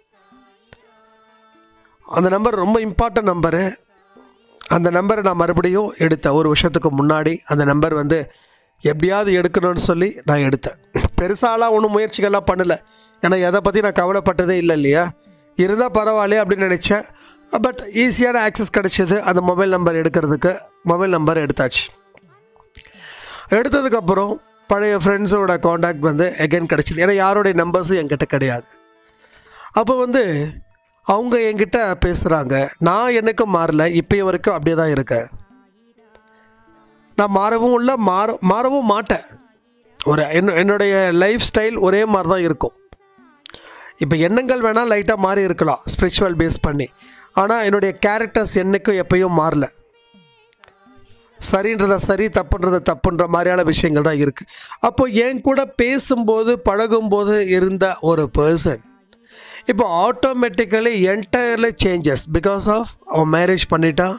அந்த நம்பர் ரொம்ப இம்பார்ட்டன்ட் நம்பரு அந்த நம்பரை நான் மறுபடியும் எடுத்தேன் ஒரு வருஷத்துக்கு முன்னாடி அந்த நம்பர் வந்து எப்படியாவது எடுக்கணும்னு சொல்லி நான் எடுத்தேன் பெருசாலாம் ஒன்றும் முயற்சிகள்லாம் பண்ணலை ஏன்னா எதை பற்றி நான் கவலைப்பட்டதே இல்லை இல்லையா இருந்தால் பரவாயில்லையே அப்படின்னு நினச்சேன் பட் ஈஸியான ஆக்சஸ் கிடச்சிது அந்த மொபைல் நம்பர் எடுக்கிறதுக்கு மொபைல் நம்பர் எடுத்தாச்சு எடுத்ததுக்கப்புறம் பழைய ஃப்ரெண்ட்ஸோட காண்டாக்ட் வந்து எகைன் கிடச்சிது ஏன்னா யாரோடைய நம்பர்ஸும் என்கிட்ட கிடையாது அப்போ வந்து அவங்க என்கிட்ட பேசுகிறாங்க நான் என்னைக்கும் மாறல இப்போ வரைக்கும் அப்படியே தான் இருக்கேன் நான் மாறவும் இல்லை மாற மாறவும் மாட்டேன் ஒரு என்ன என்னுடைய லைஃப் ஸ்டைல் ஒரே மாதிரி தான் இருக்கும் இப்போ எண்ணங்கள் வேணால் லைட்டாக மாறி இருக்கலாம் ஸ்பிரிச்சுவல் பேஸ் பண்ணி ஆனால் என்னுடைய கேரக்டர்ஸ் என்னைக்கும் எப்பயும் மாறல சரின்றத சரி தப்புன்றத தப்புன்ற மாதிரியான விஷயங்கள் தான் இருக்குது அப்போ என் கூட பேசும்போது பழகும்போது இருந்த ஒரு பர்சன் இப்போ automatically entirely changes because of அவன் மேரேஜ் பண்ணிட்டான்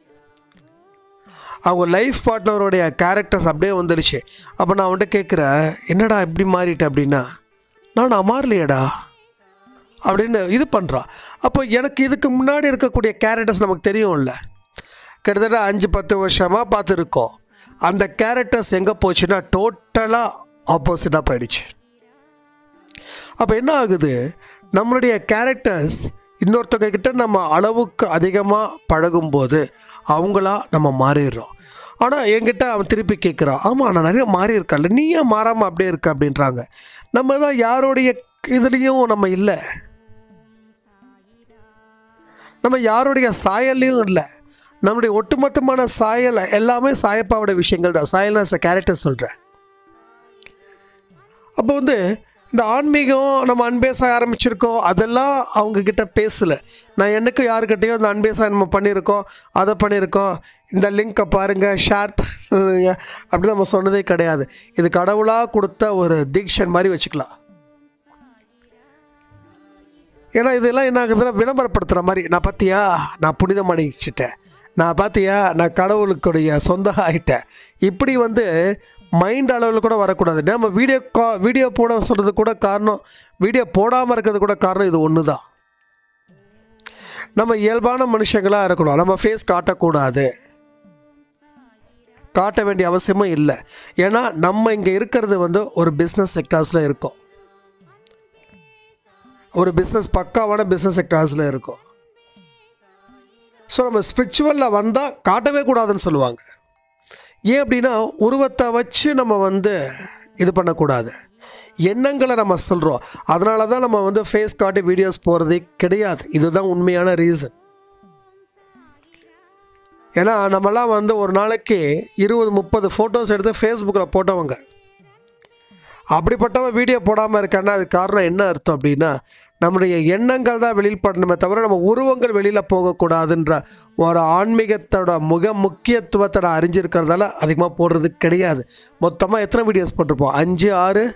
அவங்க லைஃப் பார்ட்னருடைய கேரக்டர்ஸ் அப்படியே வந்துடுச்சு அப்போ நான் அவன்கிட்ட கேட்குறேன் என்னடா இப்படி மாறிட்ட அப்படின்னா நான் மாறலையேடா அப்படின்னு இது பண்ணுறான் அப்போ எனக்கு இதுக்கு முன்னாடி இருக்கக்கூடிய கேரக்டர்ஸ் நமக்கு தெரியும்ல கிட்டத்தட்ட அஞ்சு பத்து வருஷமாக பார்த்துருக்கோம் அந்த கேரக்டர்ஸ் எங்கே போச்சுன்னா டோட்டலாக ஆப்போசிட்டாக போயிடுச்சு அப்போ என்ன ஆகுது நம்மளுடைய கேரக்டர்ஸ் இன்னொருத்தவங்க கிட்ட நம்ம அளவுக்கு அதிகமாக பழகும்போது அவங்களா நம்ம மாறிடுறோம் ஆனால் என்கிட்ட அவன் திருப்பி கேட்குறான் ஆமாம் நான் நிறைய மாறி இருக்கல நீ ஏன் மாறாமல் அப்படியே இருக்க அப்படின்றாங்க நம்ம தான் யாருடைய இதுலேயும் நம்ம இல்லை நம்ம யாருடைய சாயல்லையும் இல்லை நம்முடைய ஒட்டுமொத்தமான சாயல் எல்லாமே சாயப்பாவோட விஷயங்கள் தான் சாயல் கேரக்டர் சொல்கிறேன் அப்போ வந்து இந்த ஆன்மீகம் நம்ம அன்பேசா ஆரம்பிச்சிருக்கோம் அதெல்லாம் அவங்க கிட்ட பேசலை நான் என்னைக்கு யாருக்கிட்டேயோ இந்த அன்பேசா நம்ம பண்ணியிருக்கோம் அதை பண்ணியிருக்கோம் இந்த லிங்க்கை பாருங்கள் ஷேர் பண்ணுங்க அப்படி நம்ம சொன்னதே கிடையாது இது கடவுளாக கொடுத்த ஒரு தீக்ஷன் மாதிரி வச்சுக்கலாம் ஏன்னா இதெல்லாம் என்ன ஆகுதுன்னா விளம்பரப்படுத்துகிற மாதிரி நான் பார்த்தியா நான் புனிதம் அணிச்சிட்டேன் நான் பார்த்தியா நான் கடவுளுக்குடைய சொந்த ஆகிட்டேன் இப்படி வந்து மைண்ட் அளவில் கூட வரக்கூடாது நம்ம வீடியோ கா வீடியோ போட சொல்கிறது கூட காரணம் வீடியோ போடாமல் இருக்கிறது கூட காரணம் இது ஒன்று தான் நம்ம இயல்பான மனுஷங்களாக இருக்கணும் நம்ம ஃபேஸ் காட்டக்கூடாது காட்ட வேண்டிய அவசியமும் இல்லை ஏன்னா நம்ம இங்கே இருக்கிறது வந்து ஒரு பிஸ்னஸ் செக்டார்ஸில் இருக்கோம் ஒரு பிஸ்னஸ் பக்காவான பிஸ்னஸ் செக்டார்ஸில் இருக்கும் ஸோ நம்ம ஸ்பிரிச்சுவலில் வந்தால் காட்டவே கூடாதுன்னு சொல்லுவாங்க ஏன் அப்படின்னா உருவத்தை வச்சு நம்ம வந்து இது பண்ணக்கூடாது எண்ணங்களை நம்ம சொல்கிறோம் அதனால தான் நம்ம வந்து ஃபேஸ் காட்டி வீடியோஸ் போகிறதே கிடையாது இதுதான் உண்மையான ரீசன் ஏன்னா நம்மலாம் வந்து ஒரு நாளைக்கு இருபது முப்பது ஃபோட்டோஸ் எடுத்து ஃபேஸ்புக்கில் போட்டவங்க அப்படிப்பட்டவன் வீடியோ போடாமல் இருக்கான்னா அது காரணம் என்ன அர்த்தம் அப்படின்னா நம்முடைய எண்ணங்கள் தான் வெளியில் படணுமே தவிர நம்ம உருவங்கள் வெளியில் போகக்கூடாதுன்ற ஒரு ஆன்மீகத்தோட முக முக்கியத்துவத்தை நான் அறிஞ்சிருக்கிறதால அதிகமாக போடுறது கிடையாது மொத்தமாக எத்தனை வீடியோஸ் போட்டிருப்போம் அஞ்சு ஆறு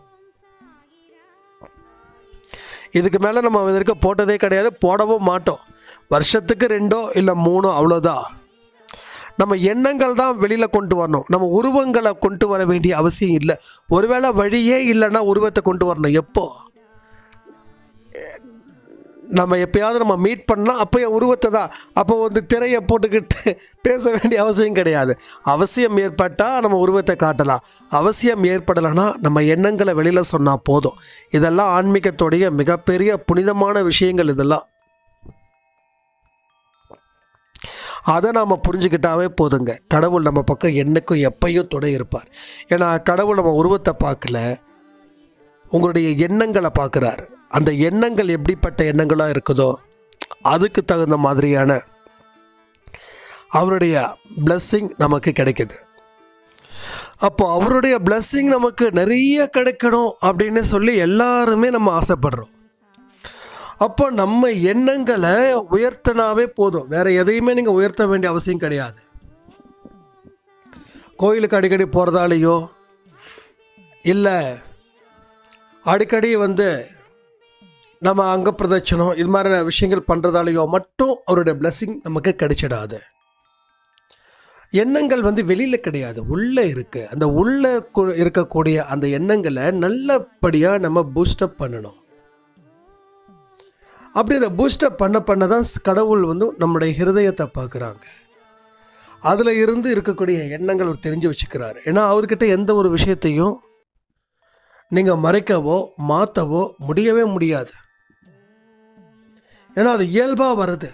இதுக்கு மேலே நம்ம இதற்கு போட்டதே கிடையாது போடவும் மாட்டோம் வருஷத்துக்கு ரெண்டோ இல்லை மூணோ அவ்வளோதான் நம்ம எண்ணங்கள் தான் வெளியில் கொண்டு வரணும் நம்ம உருவங்களை கொண்டு வர வேண்டிய அவசியம் இல்லை ஒருவேளை வழியே இல்லைன்னா உருவத்தை கொண்டு வரணும் எப்போ நம்ம எப்பயாவது நம்ம மீட் பண்ணால் அப்போ என் உருவத்தை தான் அப்போ வந்து திரையை போட்டுக்கிட்டு பேச வேண்டிய அவசியம் கிடையாது அவசியம் ஏற்பட்டால் நம்ம உருவத்தை காட்டலாம் அவசியம் ஏற்படலைன்னா நம்ம எண்ணங்களை வெளியில் சொன்னால் போதும் இதெல்லாம் ஆன்மீகத்துடைய மிகப்பெரிய புனிதமான விஷயங்கள் இதெல்லாம் அதை நாம் புரிஞ்சுக்கிட்டாவே போதுங்க கடவுள் நம்ம பக்கம் என்னைக்கும் எப்பையும் துணை இருப்பார் ஏன்னா கடவுள் நம்ம உருவத்தை பார்க்கல உங்களுடைய எண்ணங்களை பார்க்குறார் அந்த எண்ணங்கள் எப்படிப்பட்ட எண்ணங்களாக இருக்குதோ அதுக்கு தகுந்த மாதிரியான அவருடைய blessing நமக்கு கிடைக்குது அப்போ அவருடைய blessing நமக்கு நிறைய கிடைக்கணும் அப்படின்னு சொல்லி எல்லாருமே நம்ம ஆசைப்படுறோம் அப்போ நம்ம எண்ணங்களை உயர்த்தினாவே போதும் வேற எதையுமே நீங்கள் உயர்த்த வேண்டிய அவசியம் கிடையாது கோயிலுக்கு அடிக்கடி போகிறதாலேயோ இல்லை அடிக்கடி வந்து நம்ம அங்க பிரதட்சணம் இது மாதிரியான விஷயங்கள் பண்ணுறதாலேயோ மட்டும் அவருடைய blessing நமக்கு கிடைச்சிடாது எண்ணங்கள் வந்து வெளியில் கிடையாது உள்ளே இருக்குது அந்த உள்ளே கு- இருக்கக்கூடிய அந்த எண்ணங்களை நல்லபடியாக நம்ம பூஸ்டப் பண்ணணும் அப்படி அதை பூஸ்டப் பண்ண பண்ண தான் கடவுள் வந்து நம்முடைய ஹிருதயத்தை பார்க்குறாங்க அதில் இருந்து இருக்கக்கூடிய எண்ணங்கள் அவர் தெரிஞ்சு வச்சுக்கிறாரு ஏன்னா அவர்கிட்ட எந்த ஒரு விஷயத்தையும் நீங்கள் மறைக்கவோ மாற்றவோ முடியவே முடியாது ஏன்னா அது இயல்பாக வருது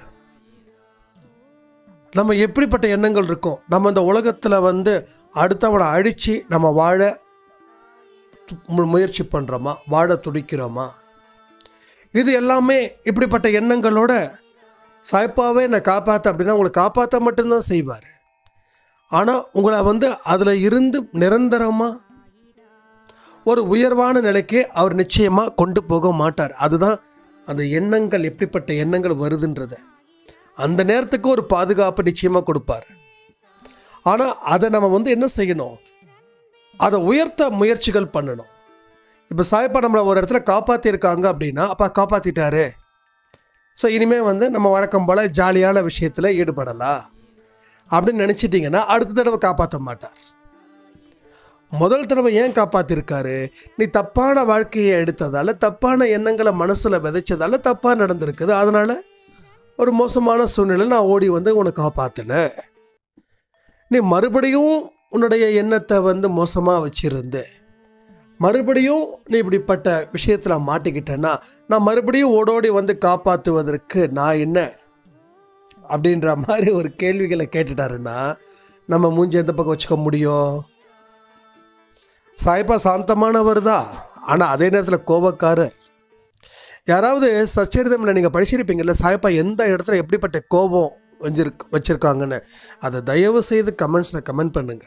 நம்ம எப்படிப்பட்ட எண்ணங்கள் இருக்கோம் நம்ம இந்த உலகத்தில் வந்து அடுத்தவனை அழித்து நம்ம வாழ மு- முயற்சி பண்ணுறோமா வாழ துடிக்கிறோமா இது எல்லாமே இப்படிப்பட்ட எண்ணங்களோட சாய்ப்பாவே என்னை காப்பாற்ற அப்படின்னா உங்களை காப்பாற்ற மட்டும்தான் செய்வார் ஆனால் உங்களை வந்து அதில் இருந்து நிரந்தரமாக ஒரு உயர்வான நிலைக்கு அவர் நிச்சயமாக கொண்டு போக மாட்டார் அதுதான் அந்த எண்ணங்கள் எப்படிப்பட்ட எண்ணங்கள் வருதுன்றத அந்த நேரத்துக்கு ஒரு பாதுகாப்பு நிச்சயமாக கொடுப்பார் ஆனால் அதை நம்ம வந்து என்ன செய்யணும் அதை உயர்த்த முயற்சிகள் பண்ணணும் இப்போ சாய்ப்பா நம்மளை ஒரு இடத்துல காப்பாற்றிருக்காங்க அப்படின்னா அப்பா காப்பாற்றிட்டாரு ஸோ இனிமேல் வந்து நம்ம வழக்கம் போல் ஜாலியான விஷயத்தில் ஈடுபடலாம் அப்படின்னு நினச்சிட்டிங்கன்னா அடுத்த தடவை காப்பாற்ற மாட்டார் முதல் தடவை ஏன் காப்பாத்திருக்காரு நீ தப்பான வாழ்க்கையை எடுத்ததால தப்பான எண்ணங்களை மனசில் விதைச்சதால தப்பாக நடந்திருக்குது அதனால ஒரு மோசமான சூழ்நிலை நான் ஓடி வந்து உன்னை காப்பாத்தினேன் நீ மறுபடியும் உன்னுடைய எண்ணத்தை வந்து மோசமாக வச்சிருந்து மறுபடியும் நீ இப்படிப்பட்ட விஷயத்தில் மாட்டிக்கிட்டேன்னா நான் மறுபடியும் ஓடோடி வந்து காப்பாற்றுவதற்கு நான் என்ன அப்படின்ற மாதிரி ஒரு கேள்விகளை கேட்டுட்டாருன்னா நம்ம மூஞ்சி எந்த பக்கம் வச்சுக்க முடியும் சாய்பா சாந்தமானவர் தான் ஆனால் அதே நேரத்தில் கோபக்காரர் யாராவது சச்சரிதமில் நீங்கள் படிச்சிருப்பீங்கல்ல சாய்பா எந்த இடத்துல எப்படிப்பட்ட கோபம் வச்சிருக் வச்சுருக்காங்கன்னு அதை தயவு செய்து கமெண்ட்ஸில் கமெண்ட் பண்ணுங்க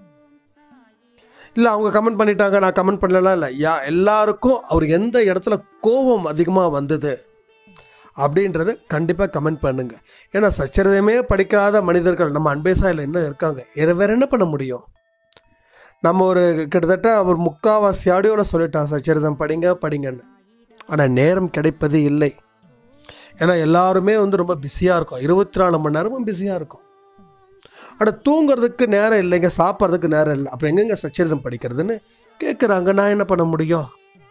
இல்லை அவங்க கமெண்ட் பண்ணிட்டாங்க நான் கமெண்ட் பண்ணலாம் இல்லை யா எல்லாருக்கும் அவர் எந்த இடத்துல கோபம் அதிகமாக வந்தது அப்படின்றத கண்டிப்பாக கமெண்ட் பண்ணுங்க ஏன்னா சச்சரிதமே படிக்காத மனிதர்கள் நம்ம அன்பேசாயில் என்ன இருக்காங்க இதை வேற என்ன பண்ண முடியும் நம்ம ஒரு கிட்டத்தட்ட அவர் முக்காவாசி ஆடியோவில் சொல்லிட்டான் சச்சரிதம் படிங்க படிங்கன்னு ஆனால் நேரம் கிடைப்பது இல்லை ஏன்னா எல்லாருமே வந்து ரொம்ப பிஸியாக இருக்கும் இருபத்தி நாலு மணி நேரமும் பிஸியாக இருக்கும் ஆனால் தூங்குறதுக்கு நேரம் இல்லைங்க சாப்பிட்றதுக்கு நேரம் இல்லை அப்புறம் எங்கெங்க சச்சரிதம் படிக்கிறதுன்னு கேட்குறாங்க நான் என்ன பண்ண முடியும்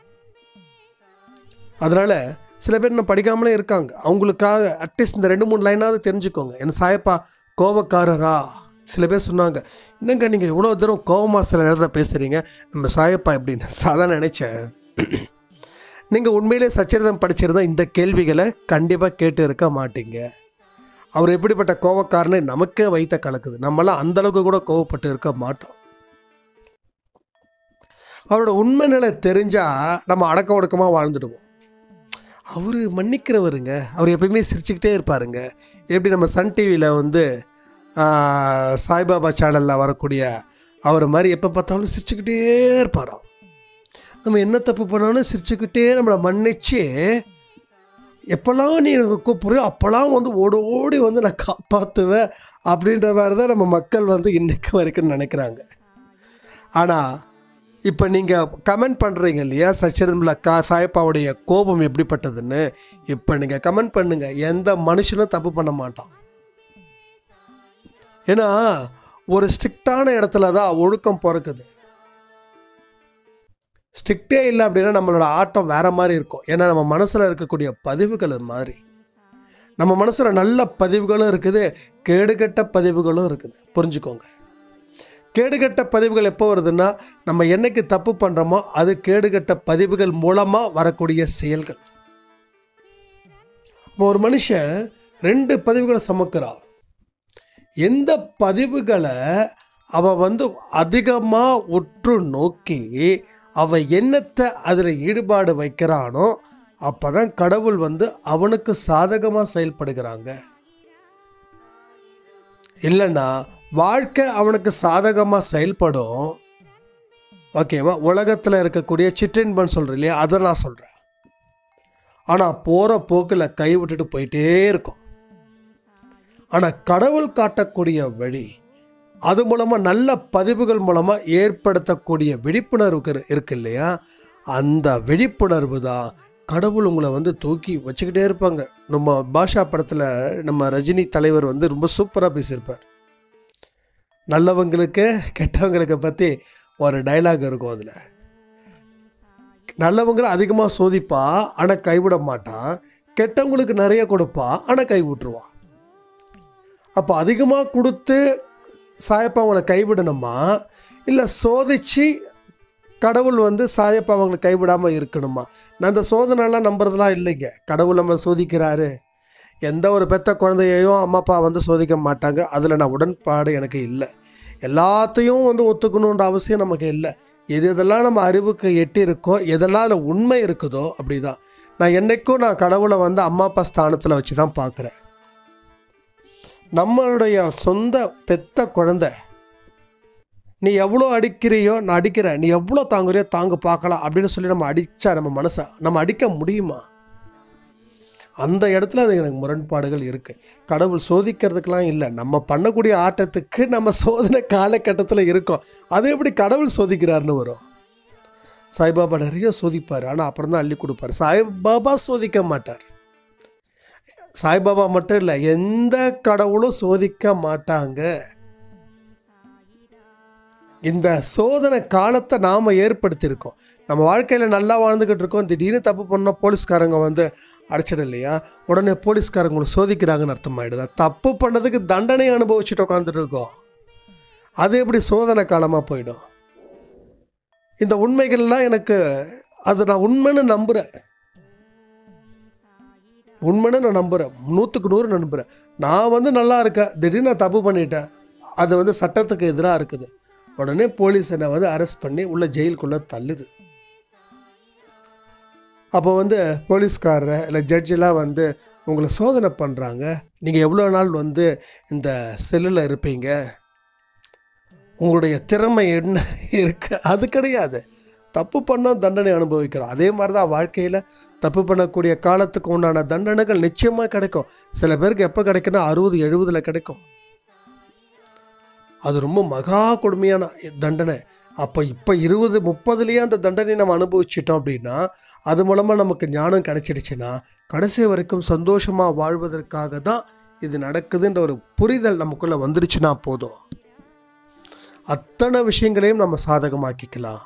அதனால் சில பேர் இன்னும் படிக்காமலே இருக்காங்க அவங்களுக்காக அட்லீஸ்ட் இந்த ரெண்டு மூணு லைனாவது தெரிஞ்சுக்கோங்க என்ன சாயப்பா கோபக்காரரா சில பேர் சொன்னாங்க என்னங்க நீங்கள் இவ்வளோ தூரம் கோவமாக சில நேரத்தில் பேசுகிறீங்க நம்ம சாயப்பா எப்படின்னு சாதாரண நினச்சேன் நீங்கள் உண்மையிலே சச்சரிதம் படிச்சிருந்தா இந்த கேள்விகளை கண்டிப்பாக கேட்டு இருக்க மாட்டீங்க அவர் எப்படிப்பட்ட கோவக்காரன்னு நமக்கே வைத்த கலக்குது நம்மளாம் அந்த அளவுக்கு கூட கோவப்பட்டு இருக்க மாட்டோம் அவரோட உண்மை நிலை தெரிஞ்சால் நம்ம அடக்க ஒடுக்கமாக வாழ்ந்துடுவோம் அவர் மன்னிக்கிறவருங்க அவர் எப்பயுமே சிரிச்சுக்கிட்டே இருப்பாருங்க எப்படி நம்ம சன் டிவியில் வந்து ஆஹ், சாய்பாபா சேனலில் வரக்கூடிய அவர் மாதிரி எப்போ பார்த்தாலும் சிரிச்சுக்கிட்டே இருப்பாராம் நம்ம என்ன தப்பு பண்ணாலும் சிரிச்சுக்கிட்டே நம்மளை மன்னிச்சு எப்போல்லாம் நீ எனக்கு கூப்பிடுறியோ அப்போல்லாம் வந்து ஓடி ஓடி வந்து நான் காப்பாற்றுவேன் அப்படின்ற மாதிரி தான் நம்ம மக்கள் வந்து இன்னைக்கு வரைக்கும் நினைக்கிறாங்க ஆனால் இப்போ நீங்கள் கமெண்ட் பண்ணுறீங்க இல்லையா சச்சிரம்ல கா சாயப்பாவுடைய கோபம் எப்படிப்பட்டதுன்னு இப்போ நீங்கள் கமெண்ட் பண்ணுங்க எந்த மனுஷனும் தப்பு பண்ண மாட்டான் ஏன்னா ஒரு ஸ்ட்ரிக்டான இடத்துல தான் ஒழுக்கம் பிறக்குது ஸ்ட்ரிக்டே இல்லை அப்படின்னா நம்மளோட ஆட்டம் வேற மாதிரி இருக்கும் ஏன்னா நம்ம மனசில் இருக்கக்கூடிய பதிவுகள் அது மாதிரி நம்ம மனசில் நல்ல பதிவுகளும் இருக்குது கேடுகெட்ட பதிவுகளும் இருக்குது புரிஞ்சுக்கோங்க கேடுகெட்ட பதிவுகள் எப்போ வருதுன்னா நம்ம என்னைக்கு தப்பு பண்ணுறோமோ அது கேடுகெட்ட பதிவுகள் மூலமாக வரக்கூடிய செயல்கள் இப்போ ஒரு மனுஷன் ரெண்டு பதிவுகளை சுமக்கிறான் எந்த பதிவுகளை அவன் வந்து அதிகமாக உற்று நோக்கி அவன் எண்ணத்தை அதில் ஈடுபாடு வைக்கிறானோ அப்போ தான் கடவுள் வந்து அவனுக்கு சாதகமாக செயல்படுகிறாங்க இல்லைன்னா வாழ்க்கை அவனுக்கு சாதகமாக செயல்படும் ஓகேவா உலகத்தில் இருக்கக்கூடிய சிற்றின்பன் சொல்கிறேன் இல்லையா அதை நான் சொல்கிறேன் ஆனால் போகிற போக்கில் கை விட்டுட்டு போயிட்டே இருக்கும் ஆனால் கடவுள் காட்டக்கூடிய வழி அது மூலமாக நல்ல பதிவுகள் மூலமாக ஏற்படுத்தக்கூடிய விழிப்புணர்வு இரு- இருக்கு இல்லையா அந்த விழிப்புணர்வு தான் கடவுள் உங்களை வந்து தூக்கி வச்சுக்கிட்டே இருப்பாங்க நம்ம பாஷா படத்தில் நம்ம ரஜினி தலைவர் வந்து ரொம்ப சூப்பராக பேசியிருப்பார் நல்லவங்களுக்கு கெட்டவங்களுக்கு பற்றி ஒரு டைலாக் இருக்கும் அதில் நல்லவங்களை அதிகமாக சோதிப்பா ஆனால் கைவிட மாட்டான் கெட்டவங்களுக்கு நிறைய கொடுப்பா ஆனால் கை விட்டுருவான் அப்போ அதிகமாக கொடுத்து சாயப்பா அவங்கள கைவிடணுமா இல்லை சோதிச்சு கடவுள் வந்து சாயப்பா அவங்களை கைவிடாமல் இருக்கணுமா நான் அந்த சோதனைலாம் நம்புறதுலாம் இல்லைங்க கடவுள் நம்ம சோதிக்கிறாரு எந்த ஒரு பெத்த குழந்தையையும் அம்மா அப்பா வந்து சோதிக்க மாட்டாங்க அதில் நான் உடன்பாடு எனக்கு இல்லை எல்லாத்தையும் வந்து ஒத்துக்கணுன்ற அவசியம் நமக்கு இல்லை எது எதெல்லாம் நம்ம அறிவுக்கு எட்டி இருக்கோ எதெல்லாம் அதில் உண்மை இருக்குதோ அப்படிதான் நான் என்னைக்கும் நான் கடவுளை வந்து அம்மா அப்பா ஸ்தானத்தில் வச்சு தான் பார்க்குறேன் நம்மளுடைய சொந்த பெத்த குழந்தை நீ எவ்வளோ அடிக்கிறியோ நான் அடிக்கிறேன் நீ எவ்வளோ தாங்குறியோ தாங்க பார்க்கலாம் அப்படின்னு சொல்லி நம்ம அடித்தா நம்ம மனசை நம்ம அடிக்க முடியுமா அந்த இடத்துல அது எனக்கு முரண்பாடுகள் இருக்குது கடவுள் சோதிக்கிறதுக்கெலாம் இல்லை நம்ம பண்ணக்கூடிய ஆட்டத்துக்கு நம்ம சோதனை காலகட்டத்தில் இருக்கோம் அது எப்படி கடவுள் சோதிக்கிறாருன்னு வரும் சாய்பாபா நிறைய சோதிப்பார் ஆனால் அப்புறம் தான் அள்ளி கொடுப்பார் சாய்பாபா சோதிக்க மாட்டார் சாய்பாபா மட்டும் இல்லை எந்த கடவுளும் சோதிக்க மாட்டாங்க இந்த சோதனை காலத்தை நாம் ஏற்படுத்தியிருக்கோம் நம்ம வாழ்க்கையில் நல்லா வாழ்ந்துக்கிட்டு இருக்கோம் திடீர்னு தப்பு பண்ணால் போலீஸ்காரங்க வந்து அடைச்சிடும் இல்லையா உடனே போலீஸ்காரங்க உங்களை சோதிக்கிறாங்கன்னு அர்த்தமாயிடுதா தப்பு பண்ணதுக்கு தண்டனை அனுபவிச்சுட்டு உட்காந்துட்டு இருக்கோம் அது எப்படி சோதனை காலமாக போயிடும் இந்த உண்மைகள்லாம் எனக்கு அது நான் உண்மைன்னு நம்புகிறேன் உண்மைன்னு நான் நம்புகிறேன் நூற்றுக்கு நூறு நம்புகிறேன் நான் வந்து நல்லா இருக்கேன் திடீர்னு நான் தப்பு பண்ணிட்டேன் அது வந்து சட்டத்துக்கு எதிராக இருக்குது உடனே போலீஸ் என்னை வந்து அரெஸ்ட் பண்ணி உள்ள ஜெயிலுக்குள்ளே தள்ளுது அப்போ வந்து போலீஸ்காரரை இல்லை ஜட்ஜெல்லாம் வந்து உங்களை சோதனை பண்ணுறாங்க நீங்கள் எவ்வளோ நாள் வந்து இந்த செல்லில் இருப்பீங்க உங்களுடைய திறமை என்ன இருக்கு அது கிடையாது தப்பு பண்ணால் தண்டனை அனுபவிக்கிறோம் அதே மாதிரி தான் வாழ்க்கையில் தப்பு பண்ணக்கூடிய காலத்துக்கு உண்டான தண்டனைகள் நிச்சயமாக கிடைக்கும் சில பேருக்கு எப்போ கிடைக்குன்னா அறுபது எழுபதில் கிடைக்கும் அது ரொம்ப மகா கொடுமையான தண்டனை அப்போ இப்போ இருபது முப்பதுலேயே அந்த தண்டனை நம்ம அனுபவிச்சிட்டோம் அப்படின்னா அது மூலமாக நமக்கு ஞானம் கிடைச்சிடுச்சுன்னா கடைசி வரைக்கும் சந்தோஷமாக வாழ்வதற்காக தான் இது நடக்குதுன்ற ஒரு புரிதல் நமக்குள்ளே வந்துடுச்சுன்னா போதும் அத்தனை விஷயங்களையும் நம்ம சாதகமாக்கிக்கலாம்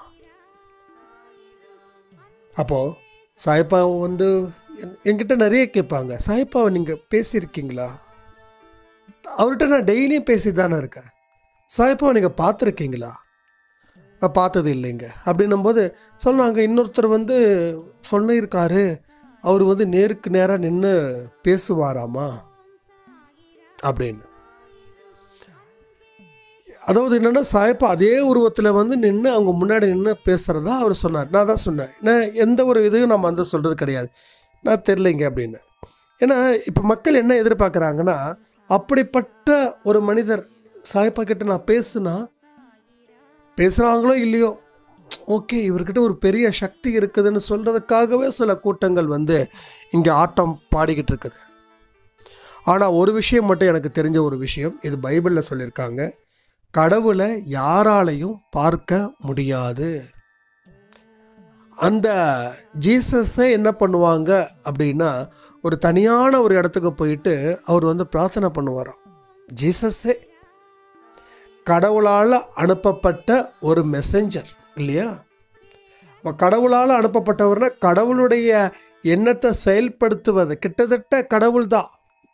அப்போது சாய்ப்பா வந்து என்- என்கிட்ட நிறைய கேட்பாங்க சாய்ப்பாவை நீங்கள் பேசியிருக்கீங்களா அவர்கிட்ட நான் டெய்லியும் பேசி தானே இருக்கேன் சாய்ப்பாவை நீங்கள் பார்த்துருக்கீங்களா நான் பார்த்தது இல்லைங்க அப்படின்னும்போது சொன்னாங்க இன்னொருத்தர் வந்து சொல்லியிருக்காரு அவர் வந்து நேருக்கு நேராக நின்று பேசுவாராமா அப்படின்னு அதாவது என்னென்னா சாயப்பா அதே உருவத்தில் வந்து நின்று அவங்க முன்னாடி நின்று பேசுகிறதா அவர் சொன்னார் நான் தான் சொன்னேன் நான் எந்த ஒரு இதையும் நம்ம வந்து சொல்கிறது கிடையாது நான் தெரிலைங்க அப்படின்னு ஏன்னா இப்போ மக்கள் என்ன எதிர்பார்க்குறாங்கன்னா அப்படிப்பட்ட ஒரு மனிதர் சாயப்பா கிட்ட நான் பேசுனா பேசுகிறாங்களோ இல்லையோ ஓகே இவர்கிட்ட ஒரு பெரிய சக்தி இருக்குதுன்னு சொல்கிறதுக்காகவே சில கூட்டங்கள் வந்து இங்கே ஆட்டம் பாடிக்கிட்டு இருக்குது ஆனால் ஒரு விஷயம் மட்டும் எனக்கு தெரிஞ்ச ஒரு விஷயம் இது பைபிளில் சொல்லியிருக்காங்க கடவுளை யாராலையும் பார்க்க முடியாது அந்த ஜீசஸை என்ன பண்ணுவாங்க அப்படின்னா ஒரு தனியான ஒரு இடத்துக்கு போயிட்டு அவர் வந்து பிரார்த்தனை பண்ணுவாராம் ஜீசஸே கடவுளால் அனுப்பப்பட்ட ஒரு மெசஞ்சர் இல்லையா அப்ப கடவுளால் அனுப்பப்பட்டவர்னா கடவுளுடைய எண்ணத்தை செயல்படுத்துவது கிட்டத்தட்ட கடவுள் தான்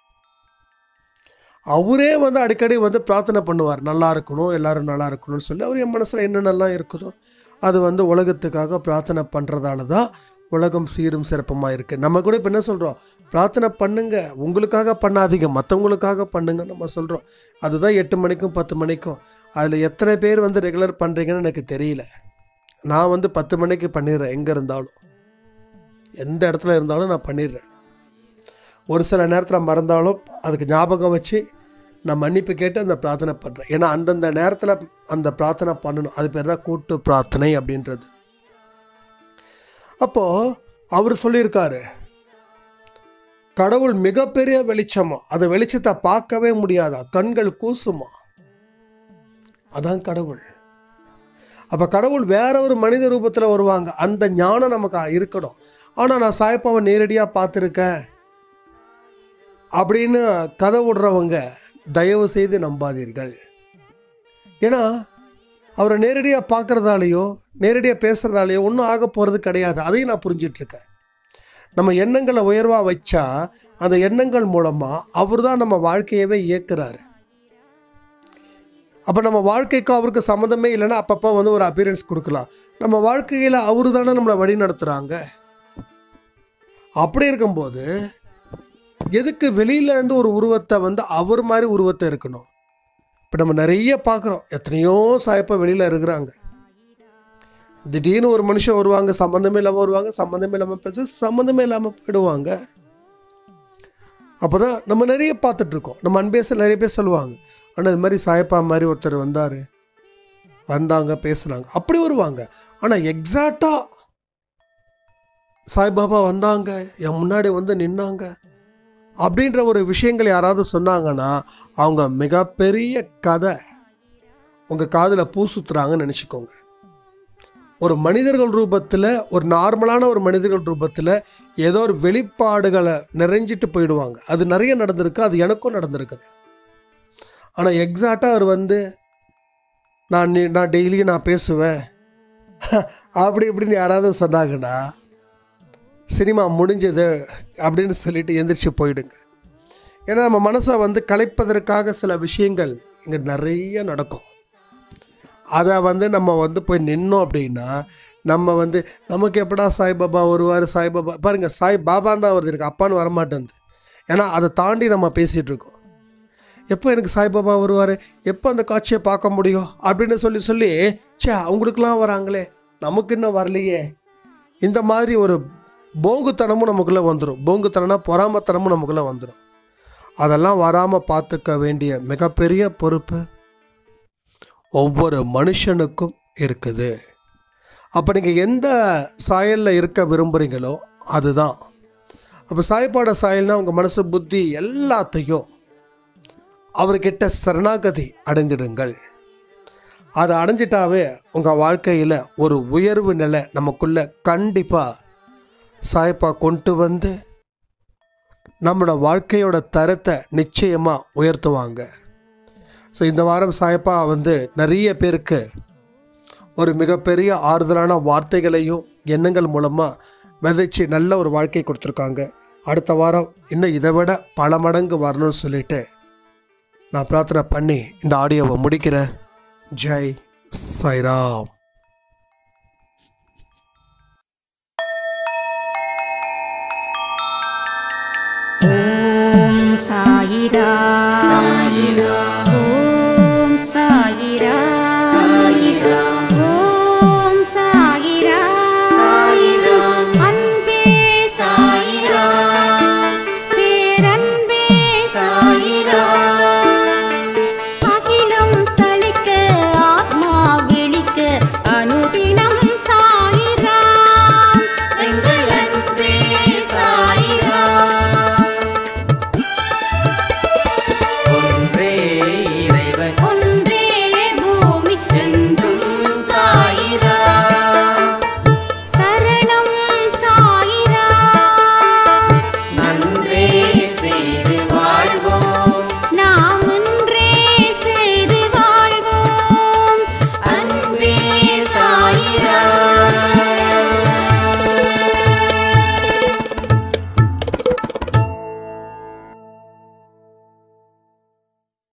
அவரே வந்து அடிக்கடி வந்து பிரார்த்தனை பண்ணுவார் நல்லா இருக்கணும் எல்லாரும் நல்லா இருக்கணும்னு சொல்லி அவர் என் மனசில் என்னென்னலாம் இருக்குதோ அது வந்து உலகத்துக்காக பிரார்த்தனை பண்ணுறதால தான் உலகம் சீரும் சிறப்புமாக இருக்குது நம்ம கூட இப்போ என்ன சொல்கிறோம் பிரார்த்தனை பண்ணுங்க உங்களுக்காக பண்ணாதீங்க மற்றவங்களுக்காக பண்ணுங்க நம்ம சொல்கிறோம் அதுதான் எட்டு மணிக்கும் பத்து மணிக்கும் அதில் எத்தனை பேர் வந்து ரெகுலர் பண்ணுறீங்கன்னு எனக்கு தெரியல நான் வந்து பத்து மணிக்கு பண்ணிடுறேன் எங்கே இருந்தாலும் எந்த இடத்துல இருந்தாலும் நான் பண்ணிடுறேன் ஒரு சில நேரத்தில் மறந்தாலும் அதுக்கு ஞாபகம் வச்சு நான் மன்னிப்பு கேட்டு அந்த பிரார்த்தனை பண்ணுறேன் ஏன்னா அந்தந்த நேரத்தில் அந்த பிரார்த்தனை பண்ணணும் அது பேர் தான் கூட்டு பிரார்த்தனை அப்படின்றது அப்போது அவர் சொல்லியிருக்காரு கடவுள் மிகப்பெரிய வெளிச்சமா அந்த வெளிச்சத்தை பார்க்கவே முடியாதா கண்கள் கூசுமா அதான் கடவுள் அப்போ கடவுள் வேற ஒரு மனித ரூபத்தில் வருவாங்க அந்த ஞானம் நமக்கு இருக்கணும் ஆனால் நான் சாயப்பாவை நேரடியாக பார்த்துருக்கேன் அப்படின்னு கதை விடுறவங்க தயவு செய்து நம்பாதீர்கள் ஏன்னா அவரை நேரடியாக பார்க்குறதாலேயோ நேரடியாக பேசுகிறதாலேயோ ஒன்றும் ஆக போகிறது கிடையாது அதையும் நான் புரிஞ்சிட்ருக்கேன் நம்ம எண்ணங்களை உயர்வாக வச்சா அந்த எண்ணங்கள் மூலமாக அவர் தான் நம்ம வாழ்க்கையவே இயக்குறாரு அப்போ நம்ம வாழ்க்கைக்கும் அவருக்கு சம்மந்தமே இல்லைன்னா அப்பப்போ வந்து ஒரு அப்பியரன்ஸ் கொடுக்கலாம் நம்ம வாழ்க்கையில் அவரு தானே நம்மளை வழி நடத்துகிறாங்க அப்படி இருக்கும்போது எதுக்கு வெளியில இருந்து ஒரு உருவத்தை வந்து அவர் மாதிரி உருவத்தை இருக்கணும் இப்போ நம்ம நிறைய பார்க்குறோம் எத்தனையோ சாயப்பா வெளியில் இருக்கிறாங்க திடீர்னு ஒரு மனுஷன் வருவாங்க சம்மந்தமே இல்லாமல் வருவாங்க சம்மந்தமே இல்லாமல் பேச சம்மந்தமே இல்லாமல் போயிடுவாங்க அப்போ தான் நம்ம நிறைய பார்த்துட்ருக்கோம் நம்ம அன்பேச நிறைய பேர் சொல்லுவாங்க ஆனால் இது மாதிரி சாயப்பா மாதிரி ஒருத்தர் வந்தார் வந்தாங்க பேசுனாங்க அப்படி வருவாங்க ஆனால் எக்ஸாக்டாக சாய்பாபா வந்தாங்க என் முன்னாடி வந்து நின்னாங்க அப்படின்ற ஒரு விஷயங்கள் யாராவது சொன்னாங்கன்னா அவங்க மிகப்பெரிய கதை உங்கள் காதில் பூ சுத்துறாங்கன்னு நினச்சிக்கோங்க ஒரு மனிதர்கள் ரூபத்தில் ஒரு நார்மலான ஒரு மனிதர்கள் ரூபத்தில் ஏதோ ஒரு வெளிப்பாடுகளை நிறைஞ்சிட்டு போயிடுவாங்க அது நிறைய நடந்திருக்கு அது எனக்கும் நடந்திருக்குது ஆனால் எக்ஸாக்டாக அவர் வந்து நான் நீ- நான் டெய்லியும் நான் பேசுவேன் அப்படி இப்படின்னு யாராவது சொன்னாங்கன்னா சினிமா முடிஞ்சது அப்படின்னு சொல்லிட்டு எந்திரிச்சு போயிடுங்க ஏன்னா நம்ம மனசை வந்து கலைப்பதற்காக சில விஷயங்கள் இங்கே நிறைய நடக்கும் அதை வந்து நம்ம வந்து போய் நின்னோம் அப்படின்னா நம்ம வந்து நமக்கு எப்படா சாய்பாபா வருவார் சாய்பாபா பாருங்கள் சாய் பாபான் தான் வருது எனக்கு அப்பான்னு வரமாட்டேங்குது ஏன்னா அதை தாண்டி நம்ம பேசிகிட்டு இருக்கோம் எப்போ எனக்கு சாய்பாபா வருவார் எப்போ அந்த காட்சியை பார்க்க முடியும் அப்படின்னு சொல்லி சொல்லி சே அவங்களுக்குலாம் வராங்களே நமக்கு இன்னும் வரலையே இந்த மாதிரி ஒரு போங்குத்தனமும் நமக்குள்ளே வந்துடும் போங்குத்தனம்னா பொறாமத்தனமும் நமக்குள்ளே வந்துடும் அதெல்லாம் வராமல் பார்த்துக்க வேண்டிய மிகப்பெரிய பொறுப்பு ஒவ்வொரு மனுஷனுக்கும் இருக்குது அப்போ நீங்கள் எந்த சாயலில் இருக்க விரும்புகிறீங்களோ அதுதான் அப்போ சாய்ப்பாட சாயல்னா உங்கள் மனசு புத்தி எல்லாத்தையும் அவர்கிட்ட சரணாகதி அடைஞ்சிடுங்கள் அதை அடைஞ்சிட்டாவே உங்கள் வாழ்க்கையில் ஒரு உயர்வு நிலை நமக்குள்ள கண்டிப்பாக சாய்ப்பா கொண்டு வந்து நம்மளோட வாழ்க்கையோட தரத்தை நிச்சயமாக உயர்த்துவாங்க ஸோ இந்த வாரம் சாயப்பா வந்து நிறைய பேருக்கு ஒரு மிகப்பெரிய ஆறுதலான வார்த்தைகளையும் எண்ணங்கள் மூலமாக விதைச்சி நல்ல ஒரு வாழ்க்கை கொடுத்துருக்காங்க அடுத்த வாரம் இன்னும் இதை விட பல மடங்கு வரணும்னு சொல்லிட்டு நான் பிரார்த்தனை பண்ணி இந்த ஆடியோவை முடிக்கிறேன் ஜெய் சாய்ராம் ஓம் சாயிரா சாயிரா